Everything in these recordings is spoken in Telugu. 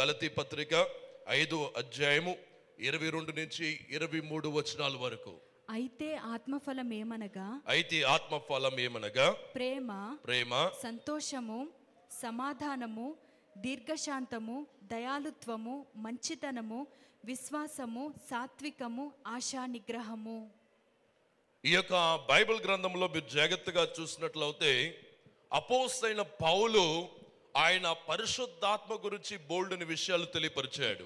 గలతి పత్రిక ఐదో అధ్యాయము ఇరవై రెండు నుంచి ఇరవై మూడు వచనాల వరకు అయితే ఆత్మఫలం ఏమనగా అయితే ఆత్మఫలం ఏమనగా ప్రేమ ప్రేమ సంతోషము సమాధానము దీర్ఘశాంతము దయాలుత్వము మంచితనము విశ్వాసము సాత్వికము ఆశా నిగ్రహము ఈ యొక్క బైబిల్ గ్రంథంలో మీరు జాగ్రత్తగా చూసినట్లయితే అపోస్తైన పౌలు ఆయన పరిశుద్ధాత్మ గురించి బోల్డని విషయాలు తెలియపరిచాడు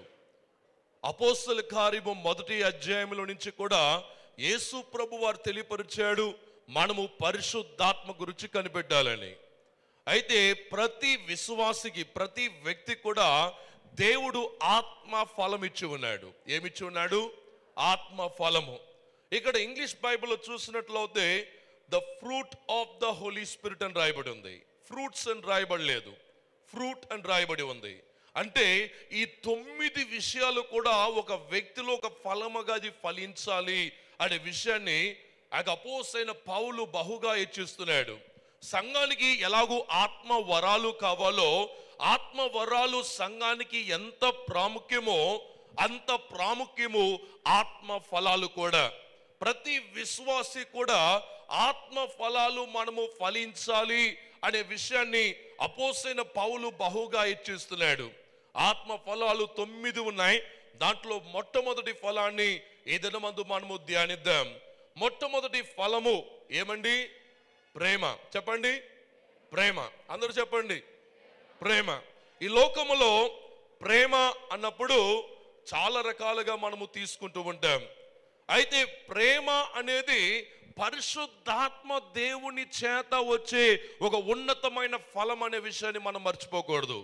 అపోస్తల కార్యము మొదటి అధ్యాయంలో నుంచి కూడా యేసు ప్రభు వారు తెలియపరిచాడు మనము పరిశుద్ధాత్మ గురించి కనిపెట్టాలని అయితే ప్రతి విశ్వాసికి ప్రతి వ్యక్తి కూడా దేవుడు ఆత్మ ఫలం ఇచ్చి ఉన్నాడు ఏమిచ్చి ఉన్నాడు ఆత్మ ఫలము ఇక్కడ ఇంగ్లీష్ బైబిల్లో చూసినట్లయితే the fruit of the holy spirit అని రాయబడి ఉంది ఫ్రూట్స్ అని రాయబడలేదు ఫ్రూట్ అని రాయబడి ఉంది అంటే ఈ తొమ్మిది విషయాలు కూడా ఒక వ్యక్తిలో ఒక ఫలముగా అది ఫలించాలి అనే విషయాన్ని ఆ అపోసైన పౌలు బహుగా హెచ్చిస్తున్నాడు సంఘానికి ఎలాగూ ఆత్మ వరాలు కావాలో ఆత్మ వరాలు సంఘానికి ఎంత ప్రాముఖ్యమో అంత ప్రాముఖ్యము ఆత్మ ఫలాలు కూడా ప్రతి విశ్వాసి కూడా ఆత్మ ఫలాలు మనము ఫలించాలి అనే విషయాన్ని అపోసైన పౌలు బహుగా ఇచ్చిస్తున్నాడు ఆత్మ ఫలాలు తొమ్మిది ఉన్నాయి దాంట్లో మొట్టమొదటి ఫలాన్ని ఏదైనా మందు మనము ధ్యానిద్దాం మొట్టమొదటి ఫలము ఏమండి ప్రేమ చెప్పండి ప్రేమ అందరూ చెప్పండి ప్రేమ ఈ లోకములో ప్రేమ అన్నప్పుడు చాలా రకాలుగా మనము తీసుకుంటూ ఉంటాం అయితే ప్రేమ అనేది పరిశుద్ధాత్మ దేవుని చేత వచ్చే ఒక ఉన్నతమైన ఫలం అనే విషయాన్ని మనం మర్చిపోకూడదు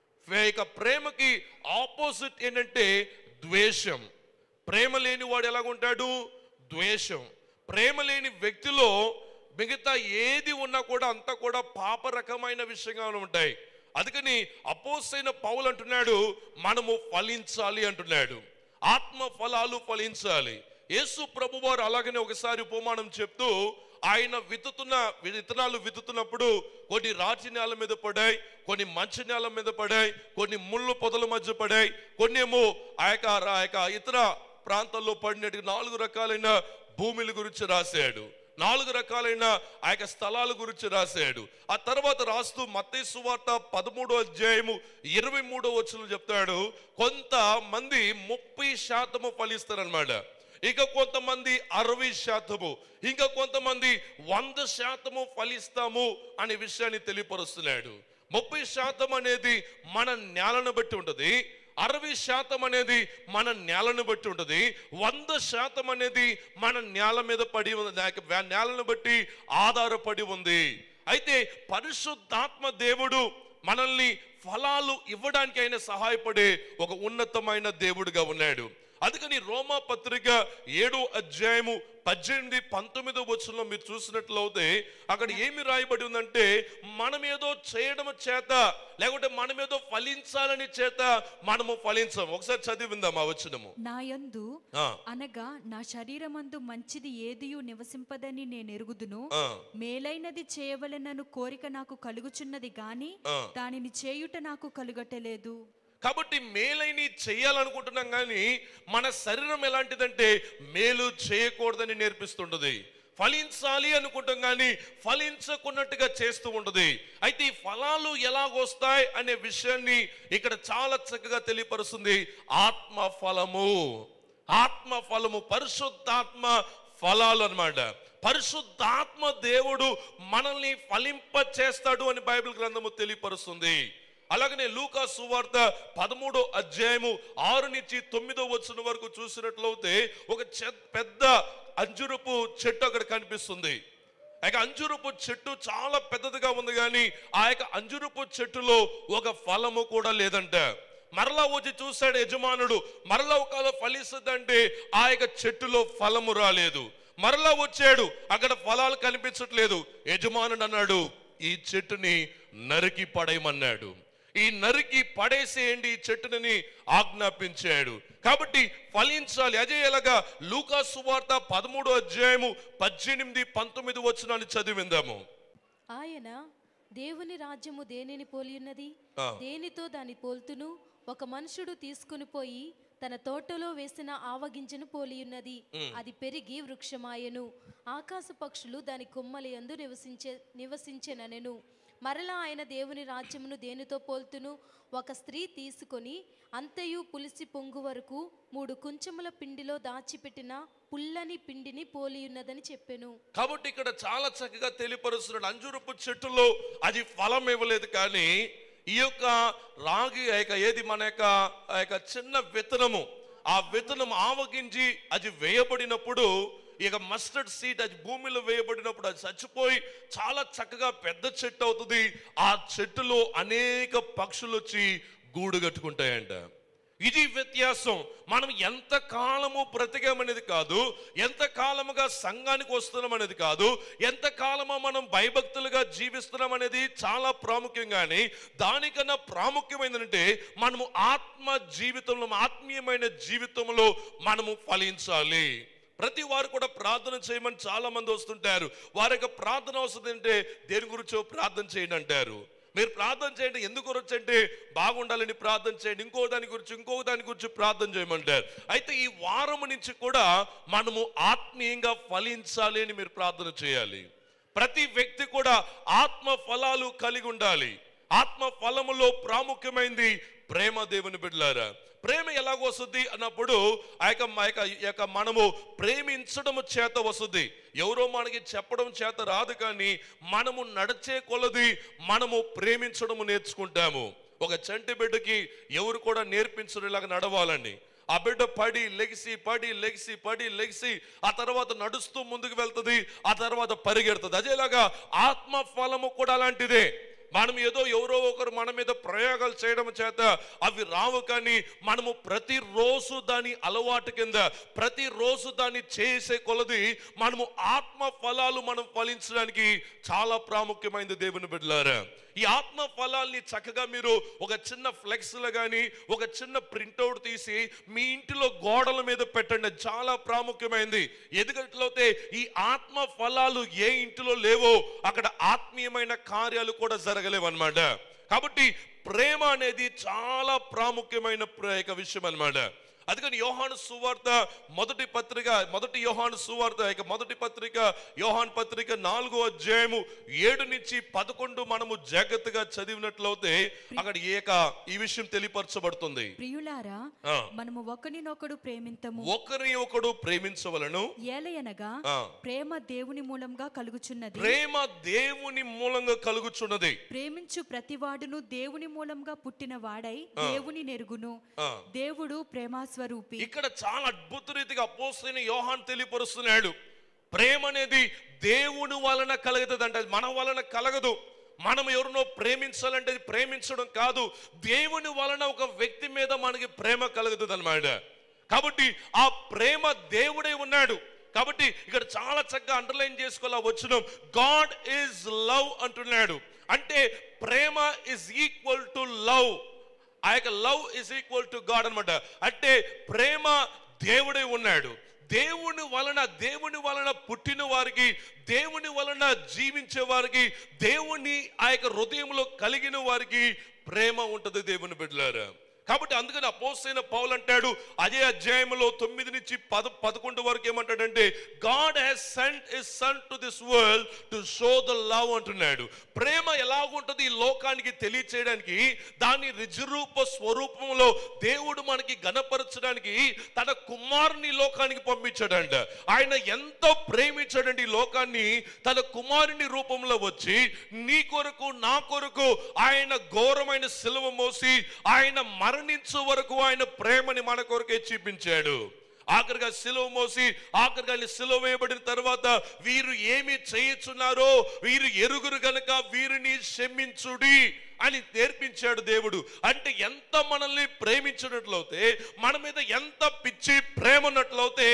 ఇక ప్రేమకి ఆపోజిట్ ఏంటంటే ద్వేషం ప్రేమ లేని వాడు ఎలాగుంటాడు ద్వేషం ప్రేమ లేని వ్యక్తిలో మిగతా ఏది ఉన్నా కూడా అంతా కూడా పాప రకమైన విషయంగా ఉంటాయి అందుకని అపోసైన పౌలు అంటున్నాడు మనము ఫలించాలి అంటున్నాడు ఆత్మ ఫలాలు ఫలించాలి యేసు ప్రభు వారు అలాగనే ఒకసారి ఉపమానం చెప్తూ ఆయన విత్తుతున్న విత్తనాలు విత్తుతున్నప్పుడు కొన్ని రాతి నేల మీద పడాయి కొన్ని మంచి నేల మీద పడాయి కొన్ని ముళ్ళు పొదల మధ్య పడాయి కొన్ని ఏమో ఆ యొక్క ఆ యొక్క ఇతర ప్రాంతాల్లో పడినట్టు నాలుగు రకాలైన భూముల గురించి రాశాడు నాలుగు రకాలైన ఆ యొక్క స్థలాల గురించి రాశాడు ఆ తర్వాత రాస్తూ మత్తయి సువార్త పదమూడో అధ్యాయము ఇరవై మూడో వచనం చెప్తాడు కొంతమంది ముప్పై శాతము ఫలిస్తారనమాట ఇక కొంతమంది అరవై శాతము ఇంకా కొంతమంది వంద శాతము ఫలిస్తాము అనే విషయాన్ని తెలియపరుస్తున్నాడు ముప్పై శాతం అనేది మన నేలను బట్టి ఉంటుంది అరవై శాతం అనేది మన నేలను బట్టి ఉంటుంది వంద శాతం అనేది మన నేల మీద పడి ఉంది లేక వే- నేలను బట్టి ఆధారపడి ఉంది అయితే పరిశుద్ధాత్మ దేవుడు మనల్ని ఫలాలు ఇవ్వడానికి ఆయన సహాయపడే ఒక ఉన్నతమైన దేవుడుగా ఉన్నాడు అందుకని రోమా పత్రిక ఏడో అధ్యాయము పద్దెనిమిది పంతొమ్మిదో వచ్చంలో మీరు చూసినట్లయితే అక్కడ ఏమి రాయబడి ఉందంటే మనం ఏదో చేయడం చేత లేకుంటే మనం ఏదో ఫలించాలని చేత మనము ఫలించం ఒకసారి చదివిందాం ఆ వచనము నా యందు ఆ, అనగా నా శరీరమందు మంచిది ఏదియు నివసింపదని నేను ఎరుగుదును ఆ, మేలైనది చేయవలెనను కోరిక నాకు కలుగుచున్నది గాని ఆ. దానిని చేయుట నాకు కలుగటలేదు కాబట్టి మేలైన చేయాలనుకుంటున్నాం కానీ మన శరీరం ఎలాంటిదంటే మేలు చేయకూడదని నేర్పిస్తుంటది ఫలించాలి అనుకుంటాం కానీ ఫలించకున్నట్టుగా చేస్తూ ఉంటుంది అయితే ఈ ఫలాలు ఎలాగొస్తాయి అనే విషయాన్ని ఇక్కడ చాలా చక్కగా తెలియపరుస్తుంది ఆత్మ ఫలము ఆత్మ ఫలము పరిశుద్ధాత్మ ఫలాలు అన్నమాట పరిశుద్ధాత్మ దేవుడు మనల్ని ఫలింప చేస్తాడు అని బైబిల్ గ్రంథము తెలియపరుస్తుంది అలాగనే లూకా సువార్త పదమూడో అధ్యాయము ఆరు నుంచి తొమ్మిదో వచ్చిన వరకు చూసినట్లయితే ఒక చె- పెద్ద అంజురపు చెట్టు అక్కడ కనిపిస్తుంది ఆ యొక్క అంజురపు చెట్టు చాలా పెద్దదిగా ఉంది కానీ ఆ యొక్క అంజురపు చెట్టులో ఒక ఫలము కూడా లేదంట మరలా వచ్చి చూశాడు యజమానుడు మరలా ఒకవేళ ఫలిస్తుందంటే ఆ యొక్క చెట్టులో ఫలము రాలేదు మరలా వచ్చాడు అక్కడ ఫలాలు కనిపించట్లేదు యజమానుడు అన్నాడు ఈ చెట్టుని నరికి పడేయమన్నాడు ఈ నరికి పడేసేయండి ఈ చెట్టుని ఆజ్ఞాపించాడు కాబట్టి ఫలించాలి అదే ఎలాగా లూకా సువార్త పదమూడో అధ్యాయము పద్దెనిమిది పంతొమ్మిది వచ్చినాన్ని చదివిందాము ఆయన దేవుని రాజ్యము దేనిని పోలి ఉన్నది ఆ. దేనితో దాని పోల్తును ఒక మనుషుడు తీసుకుని పోయి తన తోటలో వేసిన ఆవగింజను పోలియున్నది అది పెరిగి వృక్షమాయెను ఆకాశ పక్షులు దాని కొమ్మల యందు నివసించే నివసించెననెను మరలా ఆయన దేవుని రాజ్యమును దేనితో పోల్తును ఒక స్త్రీ తీసుకొని అంతయు పులిసి పొంగు వరకు మూడు కుంచముల పిండిలో దాచిపెట్టిన పుల్లని పిండిని పోలియున్నదని చెప్పెను కాబట్టి ఇక్కడ చాలా చక్కగా తెలియపరుస్తున్నాడు అంజురపు చెట్టులో అది ఫలం ఇవ్వలేదు కానీ ఈ యొక్క రాగి ఆ యొక్క ఏది మన యొక్క ఆ యొక్క చిన్న విత్తనము ఆ విత్తనం ఆవగించి అది వేయబడినప్పుడు ఇక మస్టర్డ్ సీడ్ అది భూమిలో వేయబడినప్పుడు అది చచ్చిపోయి చాలా చక్కగా పెద్ద చెట్టు అవుతుంది ఆ చెట్టులో అనేక పక్షులు వచ్చి గూడు కట్టుకుంటాయంట ఇది వ్యత్యాసం మనం ఎంత కాలము బ్రతికామనేది కాదు ఎంత కాలముగా సంఘానికి వస్తున్నాం అనేది కాదు ఎంత కాలము మనం భయభక్తులుగా జీవిస్తున్నాం అనేది చాలా ప్రాముఖ్యం కానీ దానికన్నా ప్రాముఖ్యమైనదంటే మనము ఆత్మ జీవితంలో ఆత్మీయమైన జీవితంలో మనము ఫలించాలి ప్రతి వారు కూడా ప్రార్థన చేయమని చాలా మంది వస్తుంటారు వారి యొక్క ప్రార్థన వస్తుంది అంటే దేని గురించో ప్రార్థన చేయండి అంటారు మీరు ప్రార్థన చేయండి ఎందుకు గురించి అంటే బాగుండాలని ప్రార్థన చేయండి ఇంకో దాని గురించి ఇంకో దాని గురించి ప్రార్థన చేయమంటారు అయితే ఈ వారం నుంచి కూడా మనము ఆత్మీయంగా ఫలించాలి అని మీరు ప్రార్థన చేయాలి ప్రతి వ్యక్తి కూడా ఆత్మ ఫలాలు కలిగి ఉండాలి ఆత్మ ఫలములో ప్రాముఖ్యమైనది ప్రేమ దేవుని బిడ్డలారా ప్రేమ ఎలాగ వస్తుంది అన్నప్పుడు ఆ యొక్క మా యొక్క ఈ యొక్క మనము ప్రేమించడం చేత వస్తుంది ఎవరో మనకి చెప్పడం చేత రాదు కానీ మనము నడిచే కొలది మనము ప్రేమించడము నేర్చుకుంటాము ఒక చంటి బిడ్డకి ఎవరు కూడా నేర్పించడం ఇలాగ నడవాలండి ఆ బిడ్డ పడి లెగిసి పడి లెగిసి పడి లెగిసి ఆ తర్వాత నడుస్తూ ముందుకు వెళ్తుంది ఆ తర్వాత పరిగెడుతుంది అదేలాగా ఆత్మ ఫలము కూడా అలాంటిదే మనం ఏదో ఎవరో ఒకరు మన మీద ప్రయోగాలు చేయడం చేత అవి రావు కానీ మనము ప్రతిరోజు దాని అలవాటు కింద ప్రతిరోజు దాన్ని చేసే కొలది మనము ఆత్మ ఫలాలు మనం ఫలించడానికి చాలా ప్రాముఖ్యమైనది దేవుని బిడ్డలారా ఈ ఆత్మ ఫలాల్ని చక్కగా మీరు ఒక చిన్న ఫ్లెక్స్ లో కానీ ఒక చిన్న ప్రింట్అవుట్ తీసి మీ ఇంటిలో గోడల మీద పెట్టండి అది చాలా ప్రాముఖ్యమైనది ఎందుకంటే ఈ ఆత్మ ఫలాలు ఏ ఇంటిలో లేవో అక్కడ ఆత్మీయమైన కార్యాలు కూడా జరగలేవు అన్నమాట కాబట్టి ప్రేమ అనేది చాలా ప్రాముఖ్యమైన ప్ర- యొక్క విషయం అన్నమాట అందుకని యోహాను సువార్త మొదటి పత్రిక మొదటి యోహాను సువార్త ఇక మొదటి పత్రిక యోహాన్ పత్రిక నాలుగో అధ్యాయము ఏడు నుంచి పదకొండు మనము జాగ్రత్తగా చదివినట్లయితే అక్కడ ఏక ఈ విషయం తెలియపరచబడుతుంది ప్రియులారా ఆ. మనము ఒకరినొకడు ప్రేమింతము ఒకరిని ఒకడు ప్రేమించవలను ఏలయనగా ఆ. ప్రేమ దేవుని మూలంగా కలుగుచున్నది ప్రేమ దేవుని మూలంగా కలుగుచున్నది ప్రేమించు ప్రతివాడును దేవుని మూలంగా పుట్టిన వాడై దేవుని నెరుగును ఆ. దేవుడు ప్రేమాస్వరూపి ఇక్కడ చాలా అద్భుత రీతిగా అపోసిన యోహాన్ తెలియపరుస్తున్నాడు ప్రేమ అనేది దేవుని వలన కలుగుతుంది అంటే మన వలన కలగదు మనం ఎవరినో ప్రేమించాలంటే అది ప్రేమించడం కాదు దేవుని వలన ఒక వ్యక్తి మీద మనకి ప్రేమ కలుగుతుంది అనమాట కాబట్టి ఆ ప్రేమ దేవుడే ఉన్నాడు కాబట్టి ఇక్కడ చాలా చక్కగా అండర్లైన్ చేసుకోవాలా వచ్చిన గాడ్ ఈజ్ లవ్ అంటున్నాడు అంటే ప్రేమ ఇస్ ఈక్వల్ టు లవ్ ఆ యొక్క love is equal to God అన్నమాట అంటే ప్రేమ దేవుడే ఉన్నాడు దేవుని వలన దేవుని వలన పుట్టిన వారికి దేవుని వలన జీవించే వారికి దేవుని ఆ యొక్క హృదయంలో కలిగిన వారికి ప్రేమ ఉంటుంది దేవుని బిడ్డలారా కాబట్టి అందుకని అపోసైన పౌలు అంటాడు అదే అధ్యాయంలో తొమ్మిది నుంచి పద పదకొండు వరకు ఏమంటాడంటే God has sent his son to this world to show the love అంటున్నాడు ప్రేమ ఎలాగుంటుంది ఈ లోకానికి తెలియచేయడానికి దాని రిజరూప స్వరూపంలో దేవుడు మనకి గణపరచడానికి తన కుమారుని లోకానికి పంపించాడంట ఆయన ఎంత ప్రేమించాడండి ఈ లోకాన్ని తన కుమారుని రూపంలో వచ్చి నీ కొరకు నా కొరకు ఆయన ఘోరమైన సిలువ మోసి ఆయన మరణించే వరకు ఆయన ప్రేమని మన కొరకే చూపించాడు ఆఖరిగా సిలువ మోసి ఆఖరిగా ఆయన సిలువ వేయబడిన తర్వాత వీరు ఏమి చేయుచున్నారో వీరు ఎరుగురు గనక వీరిని క్షమించుడి అని నేర్పించాడు దేవుడు అంటే ఎంత మనల్ని ప్రేమించినట్లయితే మన మీద ఎంత పిచ్చి ప్రేమ ఉన్నట్లయితే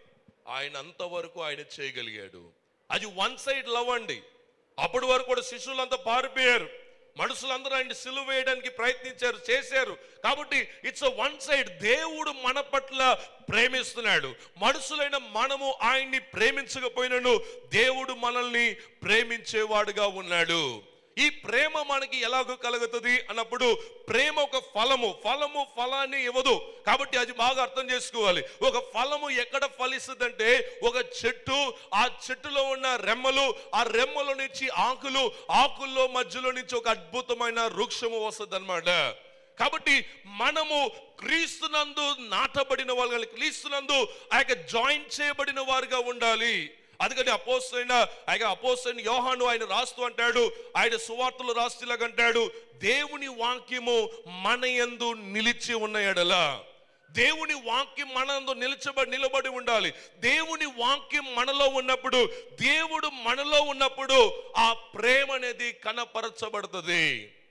ఆయన అంతవరకు ఆయన చేయగలిగాడు అది వన్ సైడ్ లవ్ అండి అప్పటి వరకు కూడా శిష్యులంతా పారిపోయారు మనుషులందరూ ఆయన సిలువ వేయడానికి ప్రయత్నించారు చేశారు కాబట్టి ఇట్స్ వన్ సైడ్ దేవుడు మన పట్ల ప్రేమిస్తున్నాడు మనుషులైన మనము ఆయన్ని ప్రేమించకపోయినను దేవుడు మనల్ని ప్రేమించేవాడుగా ఉన్నాడు ఈ ప్రేమ మనకి ఎలాగో కలుగుతుంది అన్నప్పుడు ప్రేమ ఒక ఫలము ఫలము ఫలాన్ని ఇవ్వదు కాబట్టి అది బాగా అర్థం చేసుకోవాలి ఒక ఫలము ఎక్కడ ఫలిస్తుందంటే ఒక చెట్టు ఆ చెట్టులో ఉన్న రెమ్మలు ఆ రెమ్మల నుంచి ఆకులు ఆకుల్లో మధ్యలో నుంచి ఒక అద్భుతమైన వృక్షము వస్తుంది కాబట్టి మనము క్రీస్తునందు నాటబడిన వాళ్ళు క్రీస్తునందు ఆ యొక్క జాయిన్ చేయబడిన వారుగా ఉండాలి అందుకని అపోస్తైన ఆయన అపోస్తైన యోహాను ఆయన రాస్తూ అంటాడు ఆయన సువార్తలు రాస్తులాగా అంటాడు దేవుని వాక్యము మన యందు నిలిచి ఉన్న ఎడల దేవుని వాక్యం మనందు నిలిచబడి నిలబడి ఉండాలి దేవుని వాక్యం మనలో ఉన్నప్పుడు దేవుడు మనలో ఉన్నప్పుడు ఆ ప్రేమ అనేది కనపరచబడుతుంది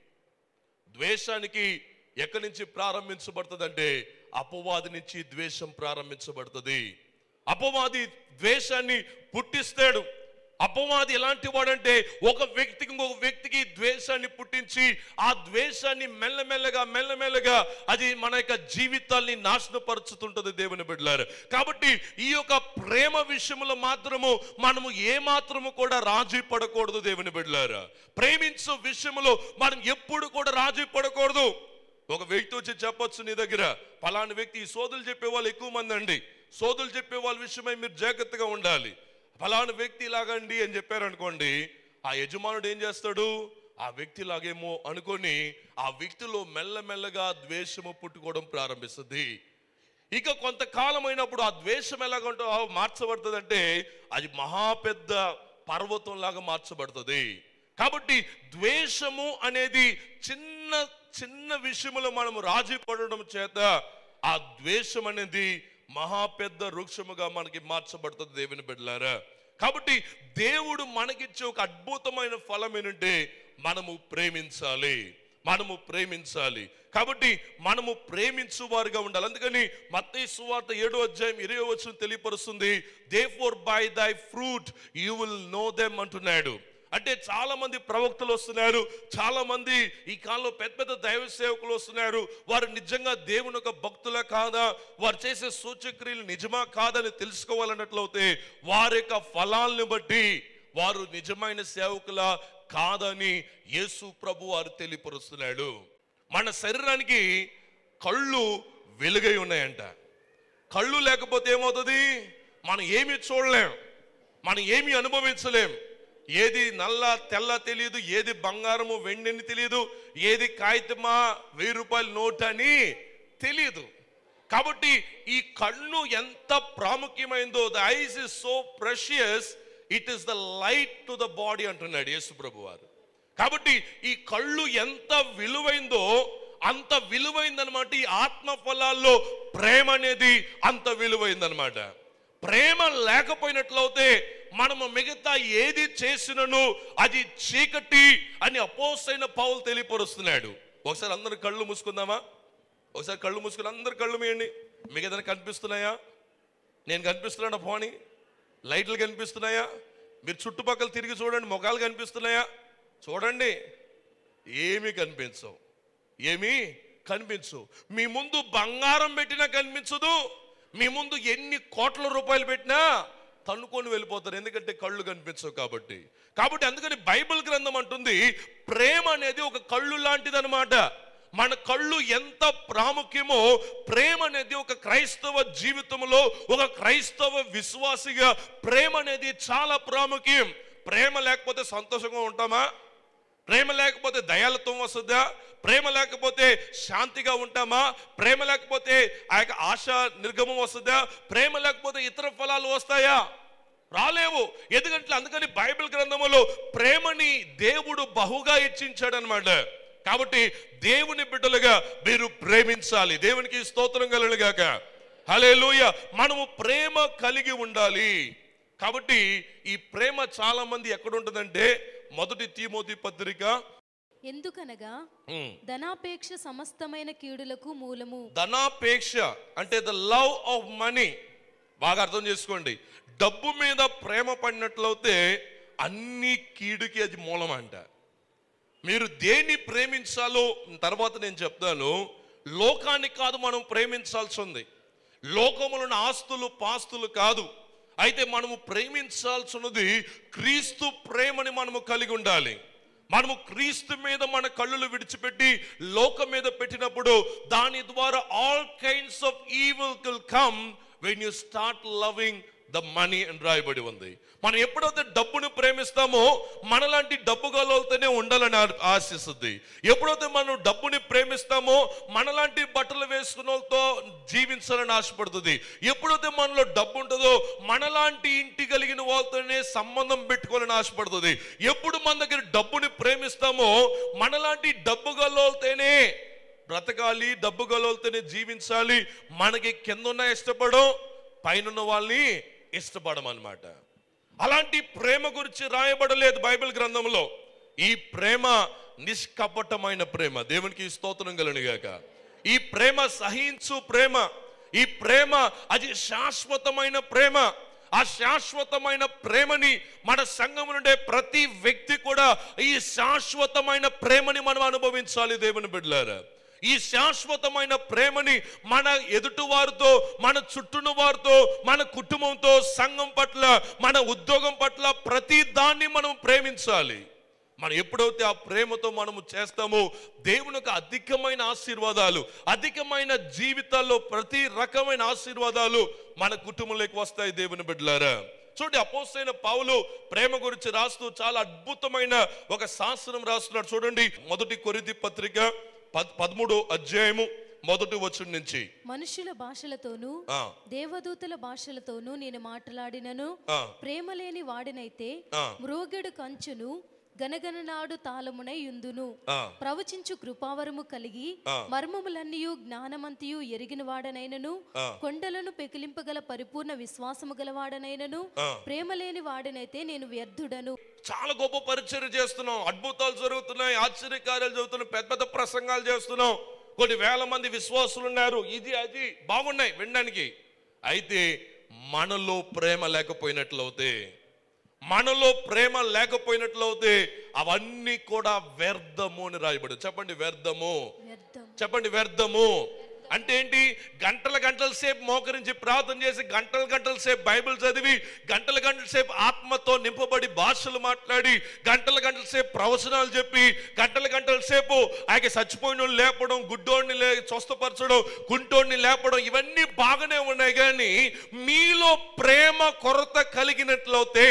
ద్వేషానికి ఎక్కడి నుంచి ప్రారంభించబడుతుందంటే అపవాది నుంచి ద్వేషం ప్రారంభించబడుతుంది అపవాది ద్వేషాన్ని పుట్టిస్తాడు అపవాది ఎలాంటి వాడంటే ఒక వ్యక్తికి ఇంకొక వ్యక్తికి ద్వేషాన్ని పుట్టించి ఆ ద్వేషాన్ని మెల్లమెల్లగా మెల్లమెల్లగా అది మన యొక్క జీవితాల్ని నాశనపరుచుతుంటుంది దేవుని బిడ్డలారు కాబట్టి ఈ యొక్క ప్రేమ విషయంలో మాత్రము మనము ఏ మాత్రము కూడా రాజీ పడకూడదు దేవుని బిడ్డలారు ప్రేమించు విషయంలో మనం ఎప్పుడు కూడా రాజీ పడకూడదు ఒక వ్యక్తి వచ్చి చెప్పొచ్చు నీ దగ్గర ఫలాని వ్యక్తి ఈ సోదులు చెప్పే వాళ్ళు ఎక్కువ మంది అండి సోదులు చెప్పే వాళ్ళ విషయమై మీరు జాగ్రత్తగా ఉండాలి ఫలాని వ్యక్తి ఇలాగండి అని చెప్పారు అనుకోండి ఆ యజమానుడు ఏం చేస్తాడు ఆ వ్యక్తి లాగేమో అనుకొని ఆ వ్యక్తిలో మెల్లమెల్లగా ద్వేషము పుట్టుకోవడం ప్రారంభిస్తుంది ఇక కొంతకాలం అయినప్పుడు ఆ ద్వేషం ఎలాగంటో మార్చబడుతుంది అంటే అది మహా పెద్ద పర్వతం లాగా మార్చబడుతుంది కాబట్టి ద్వేషము అనేది చిన్న చిన్న విషయంలో మనం రాజీ పడడం చేత ఆ ద్వేషం అనేది మహా పెద్ద వృక్షముగా మనకి మార్చబడుతుంది దేవుని బిడ్డలారా కాబట్టి దేవుడు మనకిచ్చే ఒక అద్భుతమైన ఫలం ఏంటంటే మనము ప్రేమించాలి మనము ప్రేమించాలి కాబట్టి మనము ప్రేమించు వారుగా ఉండాలి అందుకని మత్తయి సువార్త ఏడో అధ్యాయం ఇరవై వచ్చిన తెలియపరుస్తుంది they for by thy fruit you will know them అంటున్నాడు అంటే చాలా మంది ప్రవక్తలు వస్తున్నారు చాలా మంది ఈ కాలంలో పెద్ద పెద్ద దైవ సేవకులు వస్తున్నారు వారు నిజంగా దేవుని యొక్క భక్తుల కాదా వారు చేసే సూచక్రియలు నిజమా కాదని తెలుసుకోవాలన్నట్లయితే వారి యొక్క ఫలాలను బట్టి వారు నిజమైన సేవకుల కాదని యేసు ప్రభు వారు తెలియపరుస్తున్నాడు మన శరీరానికి కళ్ళు వెలుగై ఉన్నాయంట కళ్ళు లేకపోతే ఏమవుతుంది మనం ఏమీ చూడలేం మనం ఏమీ అనుభవించలేం ఏది నల్ల తెల్ల తెలియదు ఏది బంగారము వెండిని తెలియదు ఏది కాగితమా వెయ్యి రూపాయల నోట్ అని తెలియదు కాబట్టి ఈ కన్ను ఎంత ప్రాముఖ్యమైందో the eyes is so precious it is the light to the body అంటున్నాడు యేసు ప్రభు వారు కాబట్టి ఈ కళ్ళు ఎంత విలువైందో అంత విలువైందనమాట ఈ ఆత్మ ఫలాల్లో ప్రేమ అనేది అంత విలువైందనమాట ప్రేమ లేకపోయినట్లయితే మనము మిగతా ఏది చేసినను అది చీకటి అని అపోసైన పౌలు తెలియపరుస్తున్నాడు ఒకసారి అందరు కళ్ళు మూసుకుందామా ఒకసారి కళ్ళు మూసుకుని అందరు కళ్ళు మీయండి మీకు ఏదైనా కనిపిస్తున్నాయా నేను కనిపిస్తున్నాను పోని లైట్లు కనిపిస్తున్నాయా మీరు చుట్టుపక్కల తిరిగి చూడండి ముఖాలు కనిపిస్తున్నాయా చూడండి ఏమీ కనిపించవు ఏమీ కనిపించవు మీ ముందు బంగారం పెట్టినా కనిపించదు మీ ముందు ఎన్ని కోట్ల రూపాయలు పెట్టినా తన్నుకొని వెళ్ళిపోతారు ఎందుకంటే కళ్ళు కనిపించవు కాబట్టి కాబట్టి అందుకని బైబిల్ గ్రంథం అంటుంది ప్రేమ అనేది ఒక కళ్ళు లాంటిదన్నమాట మన కళ్ళు ఎంత ప్రాముఖ్యమో ప్రేమ అనేది ఒక క్రైస్తవ జీవితంలో ఒక క్రైస్తవ విశ్వాసిగా ప్రేమ అనేది చాలా ప్రాముఖ్యం ప్రేమ లేకపోతే సంతోషంగా ఉంటామా ప్రేమ లేకపోతే దయాలత్వం వస్తుందా ప్రేమ లేకపోతే శాంతిగా ఉంటామా ప్రేమ లేకపోతే ఆ యొక్క ఆశ నిర్గమం వస్తుందా ప్రేమ లేకపోతే ఇతర ఫలాలు వస్తాయా రాలేవు ఎందుకంటే అందుకని బైబిల్ గ్రంథములో ప్రేమని దేవుడు బహుగా ఇచ్చించాడు అనమాట కాబట్టి దేవుని బిడ్డలుగా మీరు ప్రేమించాలి దేవునికి స్తోత్రం కలుగుగాక హల్లెలూయా మనము ప్రేమ కలిగి ఉండాలి కాబట్టి ఈ ప్రేమ చాలా మంది ఎక్కడ ఉంటుందంటే మొదటి తీమోతి పత్రిక ఎందుకనగా ఉమ్, ధనాపేక్ష సమస్తమైన కీడులకు మూలము ధనాపేక్ష అంటే ద లవ్ ఆఫ్ మనీ బాగా అర్థం చేసుకోండి డబ్బు మీద ప్రేమ పడినట్లయితే అన్ని కీడుకి అది మూలం అంట మీరు దేన్ని ప్రేమించాలో తర్వాత నేను చెప్తాను లోకాన్ని కాదు మనం ప్రేమించాల్సి ఉంది లోకములను ఆస్తులు పాస్తులు కాదు అయితే మనము ప్రేమించాల్సి ఉన్నది క్రీస్తు ప్రేమని మనము కలిగి ఉండాలి మనము క్రీస్తు మీద మన కళ్ళులు విడిచిపెట్టి లోకం మీద పెట్టినప్పుడు దాని ద్వారా all kinds of evil will come when you start loving the money అని రాయబడి ఉంది మనం ఎప్పుడైతే డబ్బును ప్రేమిస్తామో మనలాంటి డబ్బు గలవుతూనే ఉండాలని ఆ- ఆశిస్తుంది ఎప్పుడైతే మనం డబ్బుని ప్రేమిస్తామో మనలాంటి బట్టలు వేసుకున్న వాళ్ళతో జీవించాలని ఆశపడుతుంది ఎప్పుడైతే మనలో డబ్బు ఉంటుందో మనలాంటి ఇంటి కలిగిన వాళ్ళతోనే సంబంధం పెట్టుకోవాలని ఆశపడుతుంది ఎప్పుడు మన దగ్గర డబ్బుని ప్రేమిస్తామో మనలాంటి డబ్బు గలవుతేనే బ్రతకాలి డబ్బు గలవులతోనే జీవించాలి మనకి కింద ఉన్న ఇష్టపడం పైన వాళ్ళని ఇష్టపడమన్నమాట అలాంటి ప్రేమ గురించి రాయబడలేదు బైబిల్ గ్రంథంలో ఈ ప్రేమ నిష్కపటమైన ప్రేమ దేవునికి స్తోత్రం కలనుగాక ఈ ప్రేమ సహించు ప్రేమ ఈ ప్రేమ అది శాశ్వతమైన ప్రేమ ఆ శాశ్వతమైన ప్రేమని మన సంఘం నుండే ప్రతి వ్యక్తి కూడా ఈ శాశ్వతమైన ప్రేమని మనం అనుభవించాలి దేవుని బిడ్డలారా ఈ శాశ్వతమైన ప్రేమని మన ఎదుటి వారితో మన చుట్టూన వారితో మన కుటుంబంతో సంఘం పట్ల మన ఉద్యోగం పట్ల ప్రతి దాన్ని మనం ప్రేమించాలి మనం ఎప్పుడైతే ఆ ప్రేమతో మనము చేస్తామో దేవునికి అధికమైన ఆశీర్వాదాలు అధికమైన జీవితాల్లో ప్రతి రకమైన ఆశీర్వాదాలు మన కుటుంబంలోకి వస్తాయి దేవుని బిడ్డలారా చూడండి అపోసైన పావులు ప్రేమ గురించి రాస్తూ చాలా అద్భుతమైన ఒక శాస్త్రం రాస్తున్నాడు చూడండి మొదటి కొరిది పత్రిక పద్- పదమూడో అధ్యాయము మొదటి వచ్చుడి నుంచి మనుషుల భాషలతోనూ ఆ, దేవదూతల భాషలతోనూ నేను మాట్లాడినను ఆ. ప్రేమ లేని వాడినైతే ఆ. మ్రోగెడు కంచును గనగననాడు తాళమునై యుందును ఆ. ప్రవచించు కృపావరము కలిగి ఆ. మర్మములన్నయు జ్ఞానమంతియు ఎరిగిన వాడనైనను ఆ. కొండలను పెకిలింపగల పరిపూర్ణ విశ్వాసము గలవాడనైనను ఆ. ప్రేమ లేని వాడనైతే నేను వ్యర్థుడను చాలా గొప్ప పరిచయం చేస్తున్నాం అద్భుతాలు జరుగుతున్నాయి ఆశ్చర్యకార్యాలు జరుగుతున్నాయి పెద్ద పెద్ద ప్రసంగాలు చేస్తున్నాం కొన్ని వేల మంది విశ్వాసులు ఉన్నారు ఇది అది బాగున్నాయి వినడానికి అయితే మనలో ప్రేమ లేకపోయినట్లయితే మనలో ప్రేమ లేకపోయినట్లయితే అవన్నీ కూడా వ్యర్థము అని రాయబడి చెప్పండి వ్యర్థము వ్యర్థం చెప్పండి వ్యర్థము అంటే ఏంటి గంటల గంటల సేపు మోకరించి ప్రార్థన చేసి గంటల గంటల సేపు బైబిల్ చదివి గంటల గంటల సేపు ఆత్మతో నింపబడి భాషలు మాట్లాడి గంటల గంటల సేపు ప్రవచనాలు చెప్పి గంటల గంటల సేపు ఆయన చచ్చిపోయిన వాడిని లేపడం గుడ్డోడిని లే స్వస్థపరచడం కుంటోడిని లేపడం ఇవన్నీ బాగానే ఉన్నాయి కానీ మీలో ప్రేమ కొరత కలిగినట్లయితే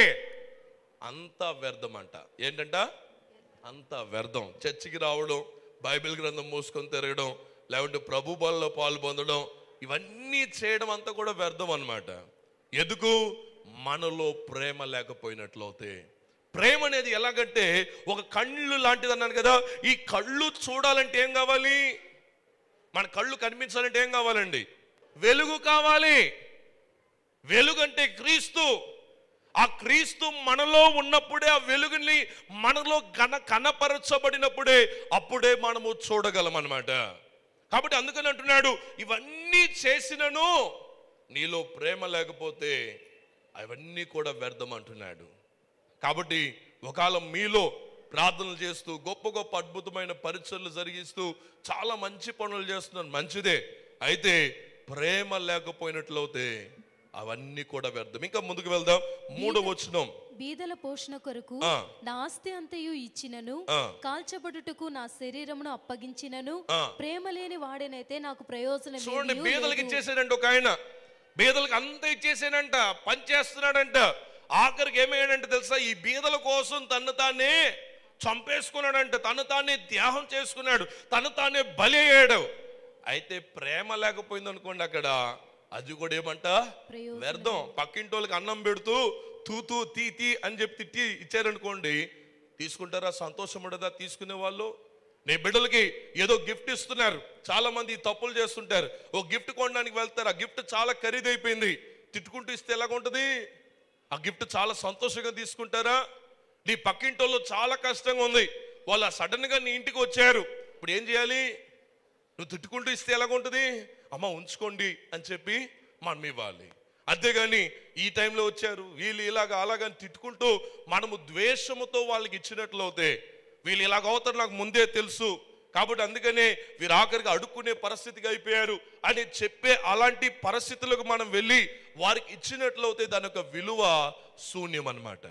అంతా వ్యర్థం అంట ఏంటంట అంతా వ్యర్థం చర్చికి రావడం బైబిల్ గ్రంథం మూసుకొని తిరగడం లేకుంటే ప్రభు బలలో పాలు పొందడం ఇవన్నీ చేయడం అంతా కూడా వ్యర్థం అన్నమాట ఎందుకు మనలో ప్రేమ లేకపోయినట్లయితే ప్రేమ అనేది ఎలాగంటే ఒక కళ్ళు లాంటిది అన్నాను కదా ఈ కళ్ళు చూడాలంటే ఏం కావాలి మన కళ్ళు కనిపించాలంటే ఏం కావాలండి వెలుగు కావాలి వెలుగంటే క్రీస్తు ఆ క్రీస్తు మనలో ఉన్నప్పుడే ఆ వెలుగుని మనలో కన కనపరచబడినప్పుడే అప్పుడే మనము చూడగలం అన్నమాట కాబట్టి అందుకని అంటున్నాడు ఇవన్నీ చేసినను నీలో ప్రేమ లేకపోతే అవన్నీ కూడా వ్యర్థం అంటున్నాడు కాబట్టి ఒకవేళ మీలో ప్రార్థనలు చేస్తూ గొప్ప గొప్ప అద్భుతమైన పరిచయలు జరిగిస్తూ చాలా మంచి పనులు చేస్తున్నారు మంచిదే అయితే ప్రేమ లేకపోయినట్లయితే అవన్నీ కూడా వ్యర్థం ఇంకా ముందుకు వెళ్దాం మూడో వచనం బీదల పోషణ కొరకు ఆ. నా ఆస్తి అంతయు ఇచ్చినను ఆ. కాల్చబడుటకు నా శరీరమును అప్పగించినను ఆ. ప్రేమ లేని వాడనైతే నాకు ప్రయోజనం చూడండి ఏమీయూ బీదలకి లేదు. ఇచ్చేసాడంట ఒక ఆయన బీదలకు అంత ఇచ్చేసాడంట పని చేస్తున్నాడంట ఆఖరికి ఏమయ్యాడంట తెలుసా ఈ బీదల కోసం తను తానే చంపేసుకున్నాడంట తను తానే త్యాగం చేసుకున్నాడు తను తానే బలి అయ్యాడు అయితే ప్రేమ లేకపోయింది అనుకోండి అక్కడ అది కూడా ఏమంట ప్రయోజనం వ్యర్థం పక్కింటి వాళ్ళకి అన్నం పెడుతూ తూతూ తీ తీ అని చెప్పి తిట్టి ఇచ్చారనుకోండి తీసుకుంటారా సంతోషం ఉండదా తీసుకునే వాళ్ళు నీ బిడ్డలకి ఏదో గిఫ్ట్ ఇస్తున్నారు చాలా మంది ఈ తప్పులు చేస్తుంటారు ఓ గిఫ్ట్ కొనడానికి వెళ్తారు ఆ గిఫ్ట్ చాలా ఖరీదైపోయింది తిట్టుకుంటూ ఇస్తే ఎలాగుంటది ఆ గిఫ్ట్ చాలా సంతోషంగా తీసుకుంటారా నీ పక్కింటి వాళ్ళు చాలా కష్టంగా ఉంది వాళ్ళు సడన్ గా నీ ఇంటికి వచ్చారు ఇప్పుడు ఏం చేయాలి నువ్వు తిట్టుకుంటూ ఇస్తే ఎలాగుంటుంది అమ్మ ఉంచుకోండి అని చెప్పి మనం ఇవ్వాలి అంతేగాని ఈ టైంలో వచ్చారు వీళ్ళు ఇలాగ అలాగని తిట్టుకుంటూ మనము ద్వేషముతో వాళ్ళకి ఇచ్చినట్లయితే వీళ్ళు ఇలాగ అవుతారు నాకు ముందే తెలుసు కాబట్టి అందుకనే వీరు ఆఖరికి అడుక్కునే పరిస్థితికి అయిపోయారు అని చెప్పే అలాంటి పరిస్థితులకు మనం వెళ్ళి వారికి ఇచ్చినట్లయితే దాని యొక్క విలువ శూన్యం అన్నమాట